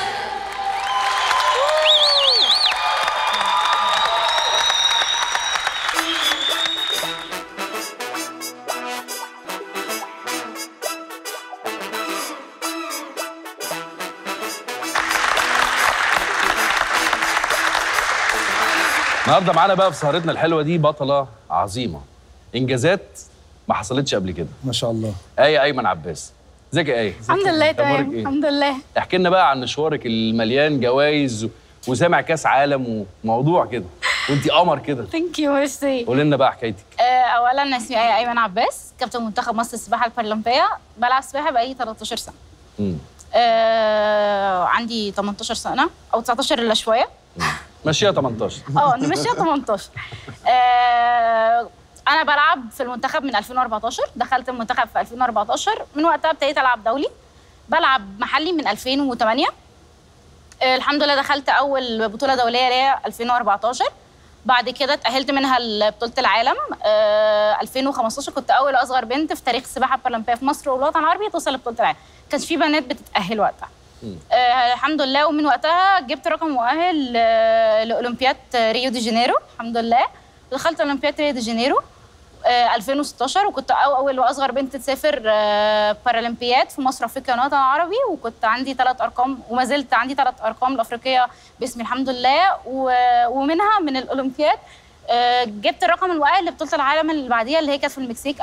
النهارده معانا بقى في سهرتنا الحلوه دي بطله عظيمه انجازات ما حصلتش قبل كده ما شاء الله ايه ايمن عباس ازيك يا ايه الحمد لله أخبارك تمام إيه؟ الحمد لله احكي لنا بقى عن مشوارك المليان جوائز وسامع كاس عالم وموضوع كده وانت قمر كده ثانك يو ميرسي قولي لنا بقى حكايتك اولا أنا اسمي ايه ايمن عباس كابتن منتخب مصر السباحه البارالمبيه بلعب سباحه بقالي 13 سنه مم. آه عندي 18 سنه او 19 الا شويه ماشيه 18 اه نمشيها 18 آه انا بلعب في المنتخب من 2014 دخلت المنتخب في 2014 من وقتها ابتديت العب دولي بلعب محلي من 2008 آه الحمد لله دخلت اول بطوله دوليه ليا 2014 بعد كده اتأهلت منها لبطولة العالم آه 2015 كنت أول أصغر بنت في تاريخ السباحة البارالمبية في مصر والوطن العربي توصل لبطولة العالم كانش في بنات بتتأهل وقتها آه الحمد لله ومن وقتها جبت رقم مؤهل آه لأولمبياد ريو دي جانيرو الحمد لله دخلت أولمبياد ريو دي جانيرو آه 2016 وكنت أو أول وأصغر بنت تسافر آه بارالمبياد في مصر أفريقيا والوطن العربي وكنت عندي ثلاث أرقام وما زلت عندي ثلاث أرقام الأفريقية باسمي الحمد لله و- ومنها من الأولمبياد آه، جبت الرقم المؤهل لبطولة العالم اللي بعديها اللي هي كانت في المكسيك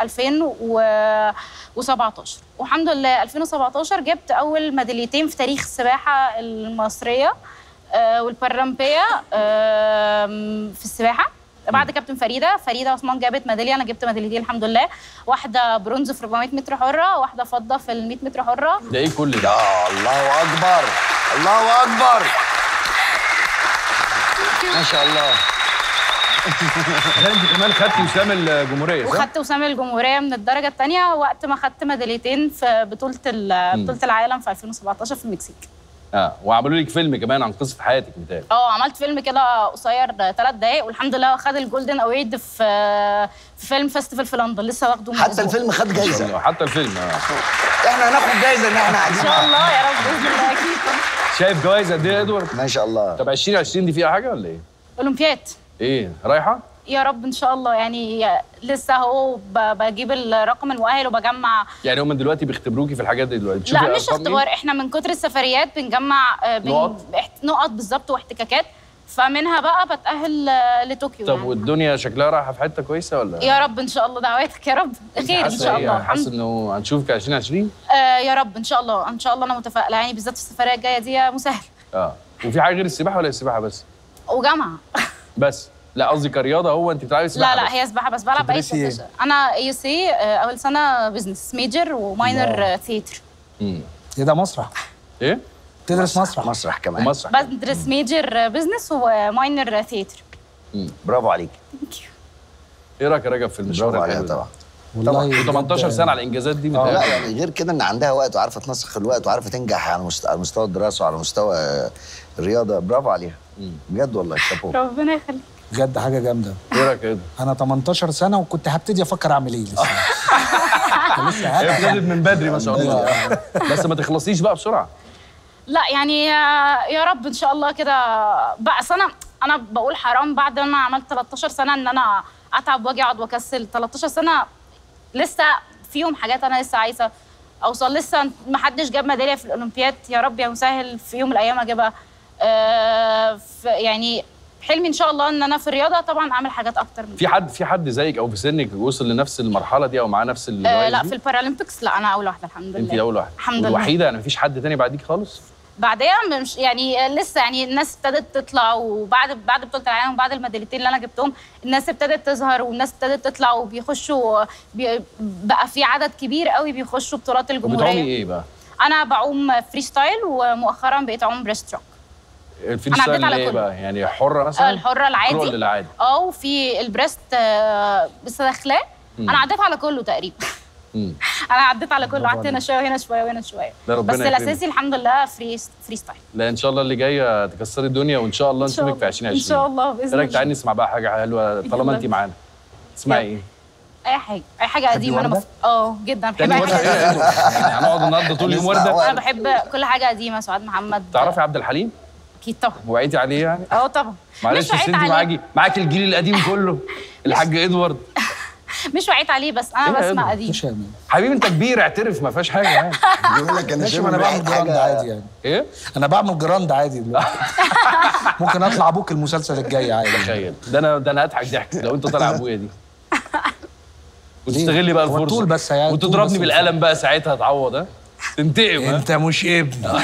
2017 والحمد لله 2017 جبت أول ميداليتين في تاريخ السباحة المصرية آه، والبارالمبية آم، في السباحة بعد كابتن فريده فريده عثمان جابت ميداليه انا جبت ميداليتين الحمد لله واحده برونز في 400 متر حره واحده فضه في ال 100 متر حره ده ايه كل ده يا الله اكبر الله اكبر ما شاء الله ده انت كمان خدتي وسام الجمهوريه صح؟ وخدت وسام الجمهوريه من الدرجه الثانيه وقت ما خدت ميداليتين في بطوله ال- بطوله العالم في 2017 في المكسيك اه وعملوا لك فيلم كمان عن قصه حياتك متهيألي اه عملت فيلم كده قصير ثلاث دقايق والحمد لله خد الجولدن اويرد في في فيلم فيستيفال في لندن لسه واخده من حتى أسبوع. الفيلم خد جايزه حتى الفيلم اه احنا هناخد جايزه ان احنا قاعدين ان شاء الله يا رب باذن الله اكيد شايف جوائز قد ايه يا ادوارد؟ ما شاء الله طب 2020 دي فيها حاجه ولا ايه؟ اولمبياد ايه رايحه؟ يا رب ان شاء الله يعني لسه اهو ب- بجيب الرقم المؤهل وبجمع يعني هم دلوقتي بيختبروكي في الحاجات دي دلوقتي بتشوفي لا مش أرقام إيه؟ اختبار احنا من كتر السفريات بنجمع آه، بن... نقط؟ احت- نقط بالظبط واحتكاكات فمنها بقى بتأهل آه، لطوكيو طب يعني. والدنيا شكلها رايحه في حته كويسه ولا يا رب ان شاء الله دعواتك يا رب خير ان حاسة شاء إيه؟ الله يعني حاسه الحمد انه هنشوفك 2020 آه يا رب ان شاء الله ان شاء الله انا متفائله يعني بالذات في السفريه الجايه دي مسهل اه وفي حاجه غير السباحه ولا السباحه بس؟ وجامعه بس لا قصدي كرياضه هو انت بتلعبي سباحه لا لا بس. هي سباحه بس بلعب اي تدرسي إيه؟ بوزيشن انا اي سي اول سنه بزنس ميجر وماينر ثياتر مم. ايه ده مسرح ايه تدرس مسرح مسرح كمان ومسرح بدرس ميجر بزنس وماينر ثياتر برافو عليك ايه رايك يا رجب في المشوار برافو عليها الحلو طبعا والله و18 سنه على الانجازات دي لا متهيألي. يعني غير كده ان عندها وقت وعارفه تنسق الوقت وعارفه تنجح على مست- على مستوى الدراسه وعلى مستوى آه، الرياضه برافو عليها بجد والله شابو ربنا يخليك بجد حاجه جامده ايه رايك يا إدو؟ انا 18 سنه وكنت هبتدي افكر اعمل ايه لسه لسه هي هبدأ. ابتدت من بدري ما شاء الله بس ما تخلصيش بقى بسرعه لا يعني آه، يا رب ان شاء الله كده بقى أصل انا انا بقول حرام بعد ما عملت 13 سنه ان انا اتعب واجي اقعد واكسل 13 سنه لسه فيهم حاجات انا لسه عايزه اوصل لسه ما حدش جاب ميداليه في الاولمبياد يا رب يا مسهل في يوم من الايام اجيبها آه ف- يعني حلمي ان شاء الله ان انا في الرياضه طبعا اعمل حاجات اكتر من في حد في حد زيك او في سنك وصل لنفس المرحله دي او معاه نفس آه الجوائز لا دي؟ في البارالمبيكس لا انا اول واحده الحمد لله انت اول واحده الحمد لله والوحيده يعني مفيش حد تاني بعديك خالص بعدها مش يعني لسه يعني الناس ابتدت تطلع وبعد بعد بطوله العالم وبعد الميداليتين اللي انا جبتهم الناس ابتدت تظهر والناس ابتدت تطلع وبيخشوا بي بقى في عدد كبير قوي بيخشوا بطولات وبتعومي الجمهوريه ايه بقى؟ انا بعوم فري ستايل ومؤخرا بقيت اعوم بريست ستروك الفري أنا عديت ستايل على ايه كله. بقى؟ يعني حره مثلا؟ الحره العادي كرول العادي اه وفي البريست آه، لسه داخلاه انا عديت على كله تقريبا مم. انا عديت على كله برافو قعدت هنا شويه وهنا شويه وهنا شويه لا ربنا بس يكرمك. الاساسي الحمد لله فري فري ستايل لا ان شاء الله اللي جايه تكسري الدنيا وان شاء الله إن شاء نشوفك في الله. 2020 إن شاء الله بإذن ايه رايك الله. تعالي نسمع بقى حاجه حلوه طالما يلا. انت معانا تسمعي ايه؟ اي حاجه اي حاجه قديمه انا وردة؟ بف... اه جدا بحب تاني اي ورده حاجه ايه يا إدو؟ يعني هنقعد النهارده طول اليوم نسمع ورده ورده. انا بحب كل حاجه قديمه سعاد محمد تعرفي عبد الحليم؟ اكيد طبعا وعيتي عليه يعني؟ اه طبعا معلش مش بس وعيت انت عليه معاكي معاكي الجيل القديم كله الحاج ادوارد مش وعيت عليه بس إيه انا يا بسمع إدوارد؟ قديم مش هامين حبيبي انت كبير اعترف ما فيهاش حاجه يعني بيقول لك انا ماشي شايف ما انا إن بعمل بقت جراند حاجه عادي يعني ايه؟ انا بعمل جراند عادي دلوقتي ممكن اطلع ابوك المسلسل الجاي عادي تخيل ده انا ده انا هضحك ضحك لو انت طالع ابويا دي وتستغلي بقى هو الفرصه الطول بس يعني، الطول وتضربني بس بالقلم بقى ساعتها تعوض ها تنتقم ها انت مش ابن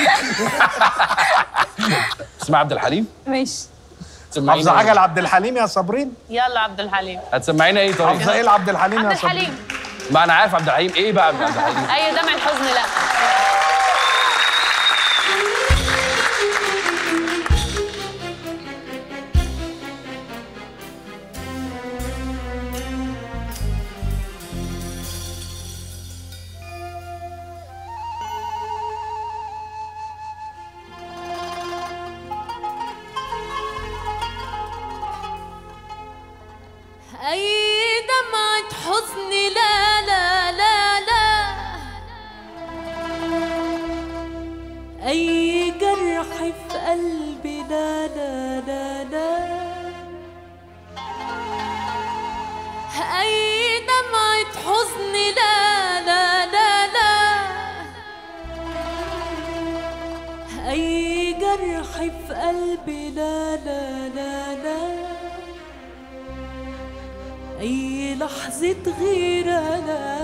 اسمع عبد الحليم ماشي تسمعينا حافظه حاجه ايه؟ لعبد الحليم يا صابرين يلا عبد الحليم هتسمعينا ايه طيب؟ حافظه ايه لعبد الحليم عبد يا صابرين الحليم ما انا عارف عبد الحليم ايه بقى عبد الحليم؟ اي دمع الحزن لا أي دمعة حزن لا لا لا لا أي جرح في قلبي لا لا لا لا أي دمعة حزن لا لا لا لا أي جرح في قلبي لا لا لا لا أي لحظة غيرة لا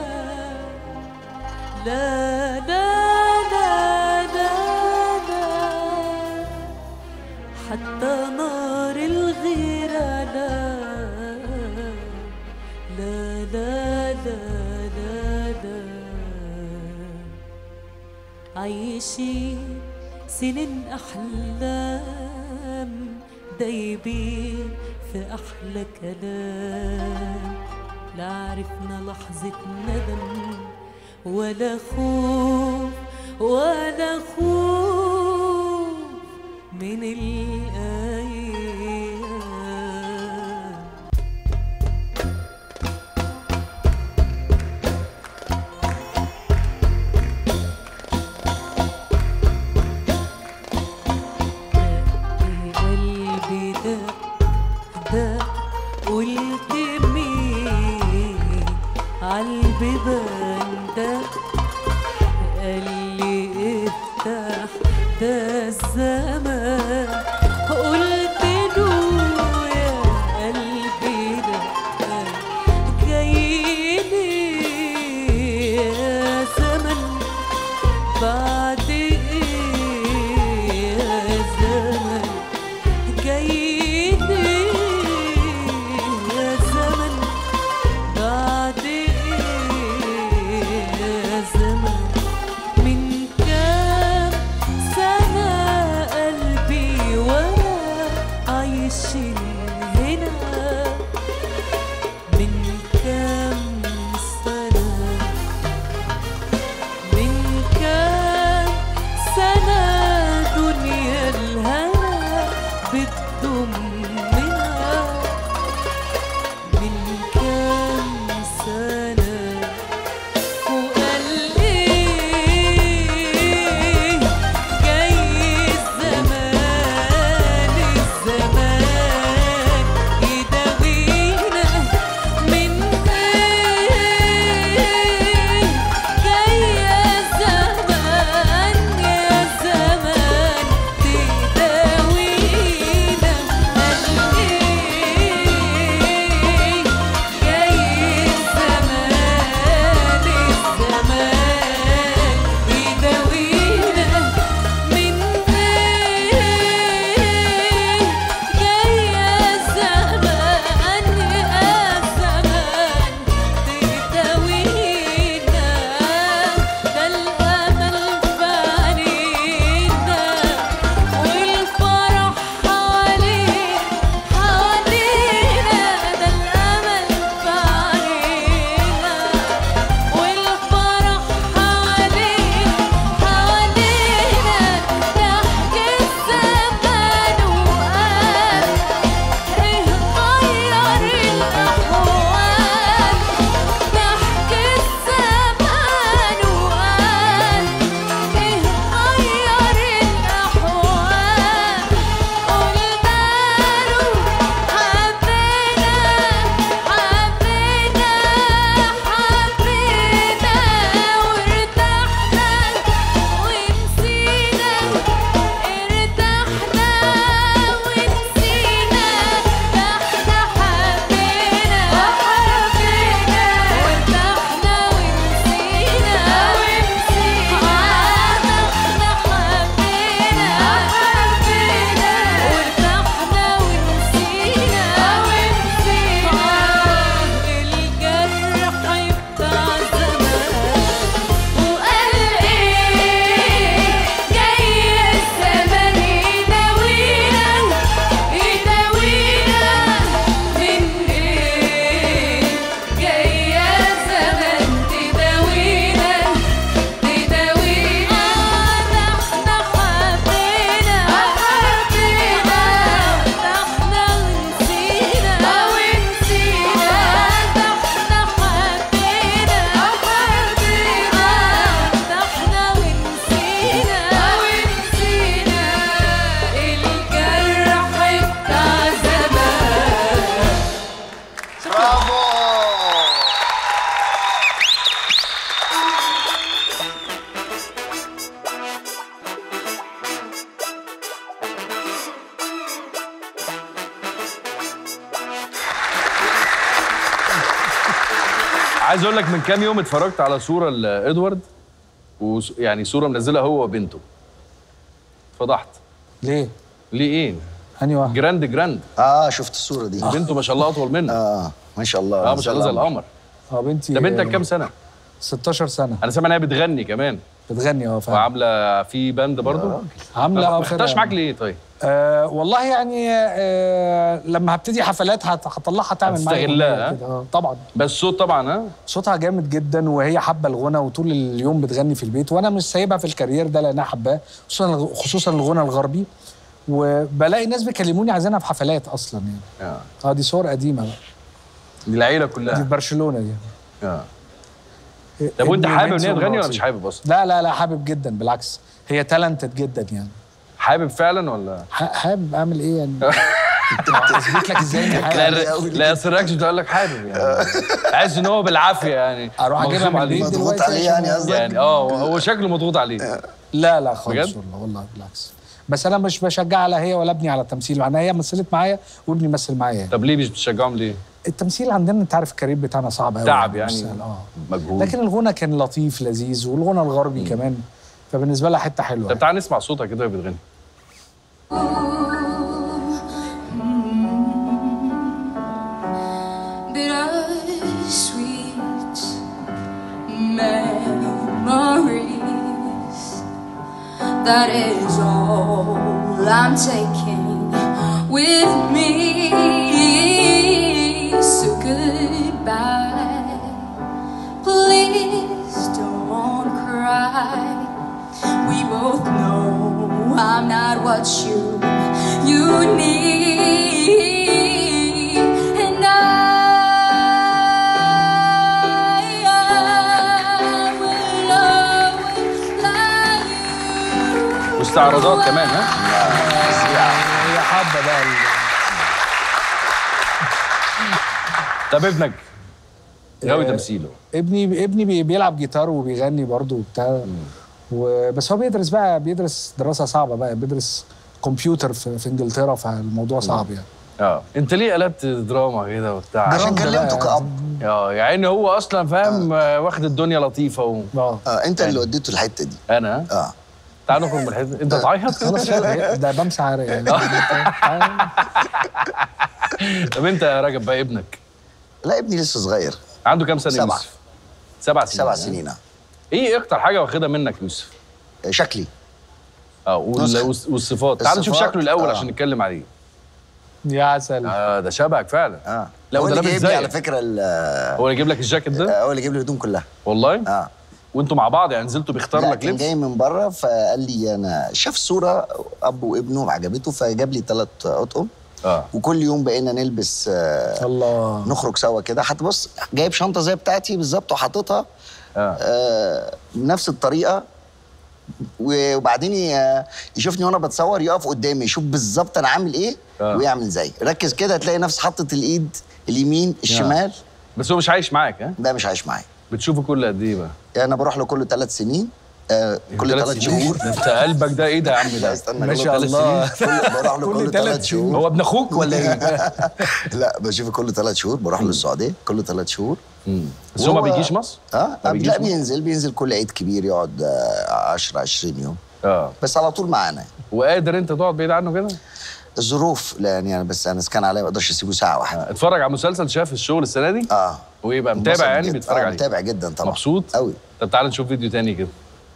لا لا لا لا لا حتى نار الغيرة لا لا لا لا لا لا عايشين سنين أحلام دايبين في أحلى كلام لا عرفنا لحظة ندم ولا خوف ولا خوف من الأيام قلبي ده ده قلت مين عالبيبان ده قال لي افتح ده الزمان قلت له يا قلبي ده جاي لي يا زمن بعد ايه يا زمن جاي لي يا زمن بعد ايه عايز اقول لك من كام يوم اتفرجت على صوره لادوارد وس- يعني صوره منزلها هو وبنته فضحت ليه؟ ليه ايه انهي واحد؟ جراند جراند اه شفت الصوره دي بنته ما شاء الله اطول منك اه ما شاء الله اه ما شاء الله زي القمر اه بنتي ده بنتك كام سنه 16 سنه انا سامع ان هي بتغني كمان بتغني اه فعلا وعامله في باند برضو عامله ما اه خدتهاش فرقة. معاك ليه طيب آه والله يعني آه لما هبتدي حفلات هت- هطلعها تعمل معايا هتستغلها، أغنية كده. اه طبعا بس الصوت طبعا ها صوتها جامد جدا وهي حابه الغنى وطول اليوم بتغني في البيت وانا مش سايبها في الكارير ده لانها حباه خصوصا خصوصا الغنى الغربي وبلاقي ناس بيكلموني عايزينها في حفلات اصلا يعني آه. اه دي صور قديمه بقى دي العيله دي في كلها برشلونه دي اه طب وانت ابني حابب ان وبنتي هي تغني ولا ومراتي. مش حابب اصلا لا لا لا حابب جدا بالعكس هي تالنتد جدا يعني حابب فعلا ولا ح- حابب اعمل ايه يعني اثبت لك ازاي اني لا حابب لا اصل الرياكشن بتقول لك حابب يعني عايز ان هو بالعافيه يعني اروح اجيبها مغصوب من عليه. البيت مضغوط دلوقتي عليه عشان- يعني قصدك؟ يعني اه هو شكله مضغوط عليه لا لا خالص بجد؟ والله والله بالعكس بس انا مش بشجعها لا هي ولا ابني على التمثيل مع ان هي مثلت معايا وابني مثل معايا يعني. طب ليه مش بتشجعهم ليه؟ التمثيل عندنا انت عارف الكارير بتاعنا صعب قوي تعب مش يعني سهل، اه مجهود لكن الغنى كان لطيف لذيذ والغنى الغربي كمان فبالنسبه لها حته حلوه طب يعني. تعال نسمع صوتها كده وهي بتغني bittersweet memories. That is all I'm taking with me. So goodbye. Please don't cry. We both know I'm not what you you need, and I, I will always love you. واستعراضات كمان ها؟ هي حابه بقى ال- طب ابنك غاوي تمثيله ابني ابني بي- بيلعب جيتار وبيغني برضه وبتاع وبس هو بيدرس بقى بيدرس دراسه صعبه بقى بيدرس كمبيوتر في, في انجلترا فالموضوع صعب يعني اه انت ليه قلبت دراما كده وبتاع عشان ده كلمته بقى- كأب اه يعني هو اصلا فاهم آه. واخد الدنيا لطيفه و... اه اه انت اللي وديته الحته دي انا اه تعال نخرج من الحته انت تعيط خلاص ده بمسح عرق يعني طب انت يا رجب بقى ابنك لا ابني لسه صغير عنده كام سنه سبعة. يوسف؟ سبع سنين سبع آه. سنين اه ايه اكتر حاجه واخدها منك يوسف؟ شكلي اه وال... نسخة. والص- والصفات تعال نشوف الصفات، شكله الاول آه. عشان نتكلم عليه يا عسل اه ده شبهك فعلا اه لا هو وده اللي لابس جايب لي على زيك فكره ال- هو اللي يجيب لك الجاكيت ده هو اللي جايب لي الهدوم كلها والله اه وانتوا مع بعض يعني نزلتوا بيختار لا لك كان لبس جاي من بره فقال لي انا شاف صوره اب وابنه عجبته فجاب لي ثلاث اطقم اه وكل يوم بقينا نلبس آه الله نخرج سوا كده حتى بص جايب شنطه زي بتاعتي بالظبط وحاططها اه آه بنفس الطريقه و- وبعدين ي- يشوفني وانا بتصور يقف قدامي يشوف بالظبط انا عامل ايه آه. ويعمل زي ركز كده هتلاقي نفس حاطط الايد اليمين الشمال بس هو مش عايش معاك ها ده مش عايش معايا بتشوفه كل قد ايه بقى يعني انا بروح له كل ثلاث سنين آه كل تلات ثلاث سنين؟ شهور ده انت قلبك ده ايه ده يا عم لا ده استنى ما كل شاء تلات الله. سنين. كل بروح له كل كل تلات ثلاث شهور هو ابن اخوك ولا ايه؟ لا بشوفه كل ثلاث شهور بروح له السعوديه كل ثلاث شهور بس هو ما وهو- بيجيش مصر؟ اه ما بيجيش لا مصر؟ بينزل بينزل كل عيد كبير يقعد آه، 10 20 يوم اه بس على طول معانا وقادر انت تقعد بعيد عنه كده؟ الظروف لا يعني أنا بس انا كان عليا ما اقدرش اسيبه ساعه واحده آه. اتفرج على مسلسل شاف الشغل السنه دي اه وايه بقى انبسط متابع يعني جداً. بيتفرج آه عليه متابع جدا طبعا مبسوط؟ قوي طب تعال نشوف فيديو تاني كده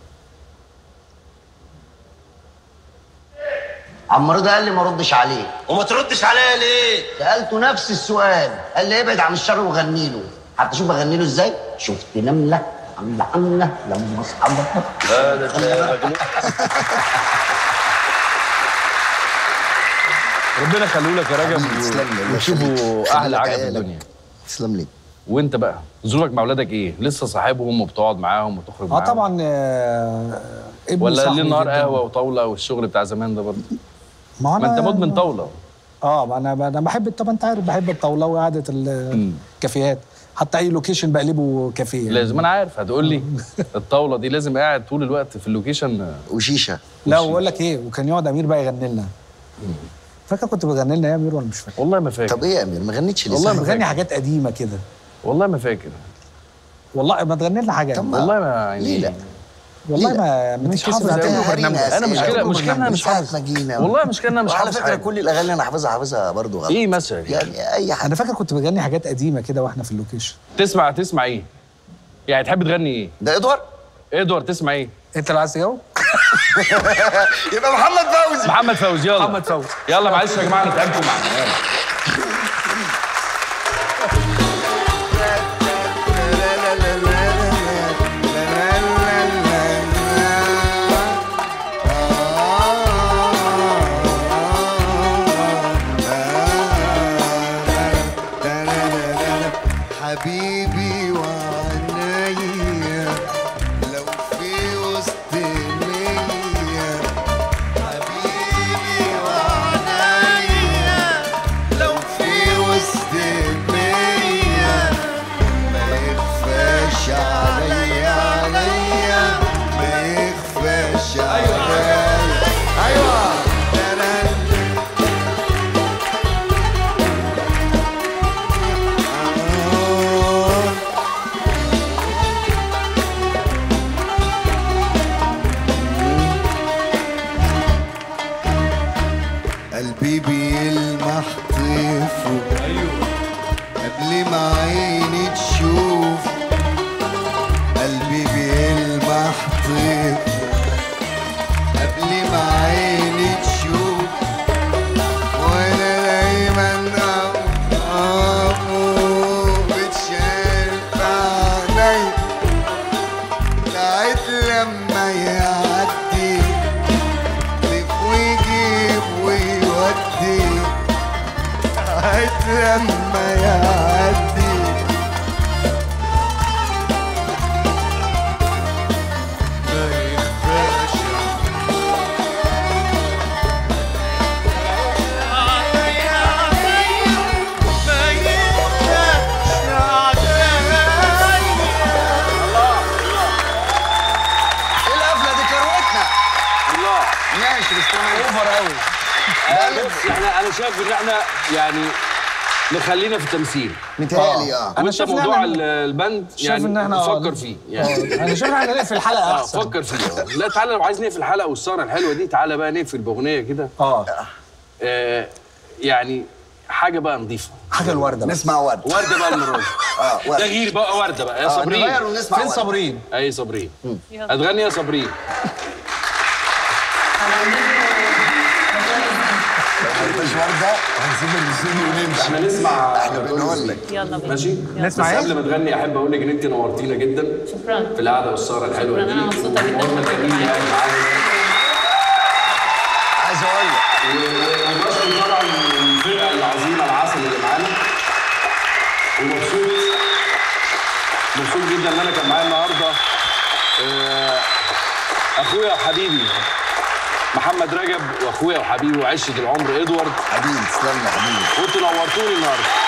عم رضا قال لي ما ردش عليه وما تردش عليا ليه؟ سالته نفس السؤال قال لي ابعد عن الشر وغني له حتى شوف بغني له ازاي شفت نمله عامله عامله لما اصحابها ربنا يخليه لك يا رجب حبيبي، تسلم لي، الله وتشوفوا يخليك. احلى خليك حاجه في عيالك. الدنيا تسلم لي وانت بقى ظروفك مع اولادك ايه؟ لسه صاحبهم وبتقعد معاهم وتخرج اه معاهم طبعا آه، ابني ولا صاحبي ليل نهار جداً. قهوه وطاوله والشغل بتاع زمان ده برضه ما هو ما انت أنا- مدمن طاوله اه ما انا انا بحب طبعا انت عارف بحب الطاوله وقعده الكافيهات حتى اي لوكيشن بقلبه كافيه يعني. لازم انا عارف هتقول لي الطاوله دي لازم قاعد طول الوقت في اللوكيشن وشيشه لا واقول لك ايه وكان يقعد امير بقى يغني لنا فاكر كنت بغني لنا يا امير ولا مش فاكر والله ما فاكر طب ايه يا امير ما غنيتش لسه والله والله ما بغني فاكر. حاجات قديمه كده والله ما فاكر والله ما تغني لنا حاجه طب ما- والله ما يعني ليه لا؟ والله ليه ما مش بتتكسف حافظ إنها أوي. تعمل هرينا برنامج. أسئلة. انا مشكله هرينا مشكله انا من مش ساعة حافظ ما جينا. والله مشكله انا مش وعلى حافظ فكره حاجه كل الاغاني اللي انا حافظها حافظها برضه غلط ايه مثلا يعني اي حاجه انا فاكر كنت بغني حاجات قديمه كده واحنا في اللوكيشن تسمع تسمع ايه يعني تحب تغني ايه ده ادوار ادوارد تسمع ايه انت اللي عايز تجاوب يبقى محمد فوزي محمد فوزي يلا محمد فوزي. يلا معلش يا جماعه انا تعبتوا معانا يلا حبيبي وعنايا لو في وسط مية حبيبي وعنايا لو في وسط مية ما يخفاش عليا عليا ما يخفاش عليا ايوه قلبي بيلمح طيفه قبل ما عيني تشوف قلبي بيلمح طيفه قبل ما عيني تشوف وانا دايما أقامه بتشاف عيني لغاية لما يعدي يلف ويجيب ويودي لغاية لما يعدي ما يخفاش ما يخفاش ايه القفله دي كروتنا الله ماشي بس اوفر قوي احنا انا شايف ان احنا يعني نخلينا في التمثيل متهيألي اه أنا وانت شايف إن موضوع إحنا- ال- البند شايف يعني إن إحنا- فكر فيه يعني انا شايف احنا نقفل الحلقه اه احسن فكر فيه آه. لا تعالى لو عايز نقفل الحلقه والسهره الحلوه دي تعالى بقى نقفل باغنيه كده اه آه يعني حاجه بقى نظيفه حاجه الورده بس نسمع ورد ورده بقى المره دي اه ورد تغيير بقى ورده بقى يا آه، صابرين نغير ونسمع فين ورد. صابرين اي صابرين هتغني يا صابرين مش ورده هنسيب الاستوديو ونمشي احنا نسمع احنا بنقول لك يلا بينا ماشي نسمع بس إيه؟ قبل ما تغني احب اقول لك ان انت نورتينا جدا شكرا في القعده والسهره الحلوه شكراً، دي أنا مبسوطة جداً. وقلنا الجميل اللي قاعد معانا عايز اقول لك وبشكر طبعا الفرقه العظيمه العسل اللي معانا ومبسوط مبسوط جدا ان انا كان معايا النهارده آه، اخويا وحبيبي محمد رجب واخويا وحبيبي وعشره العمر ادوارد حبيبي تسلم لي حبيبي وانتوا نورتوني النهارده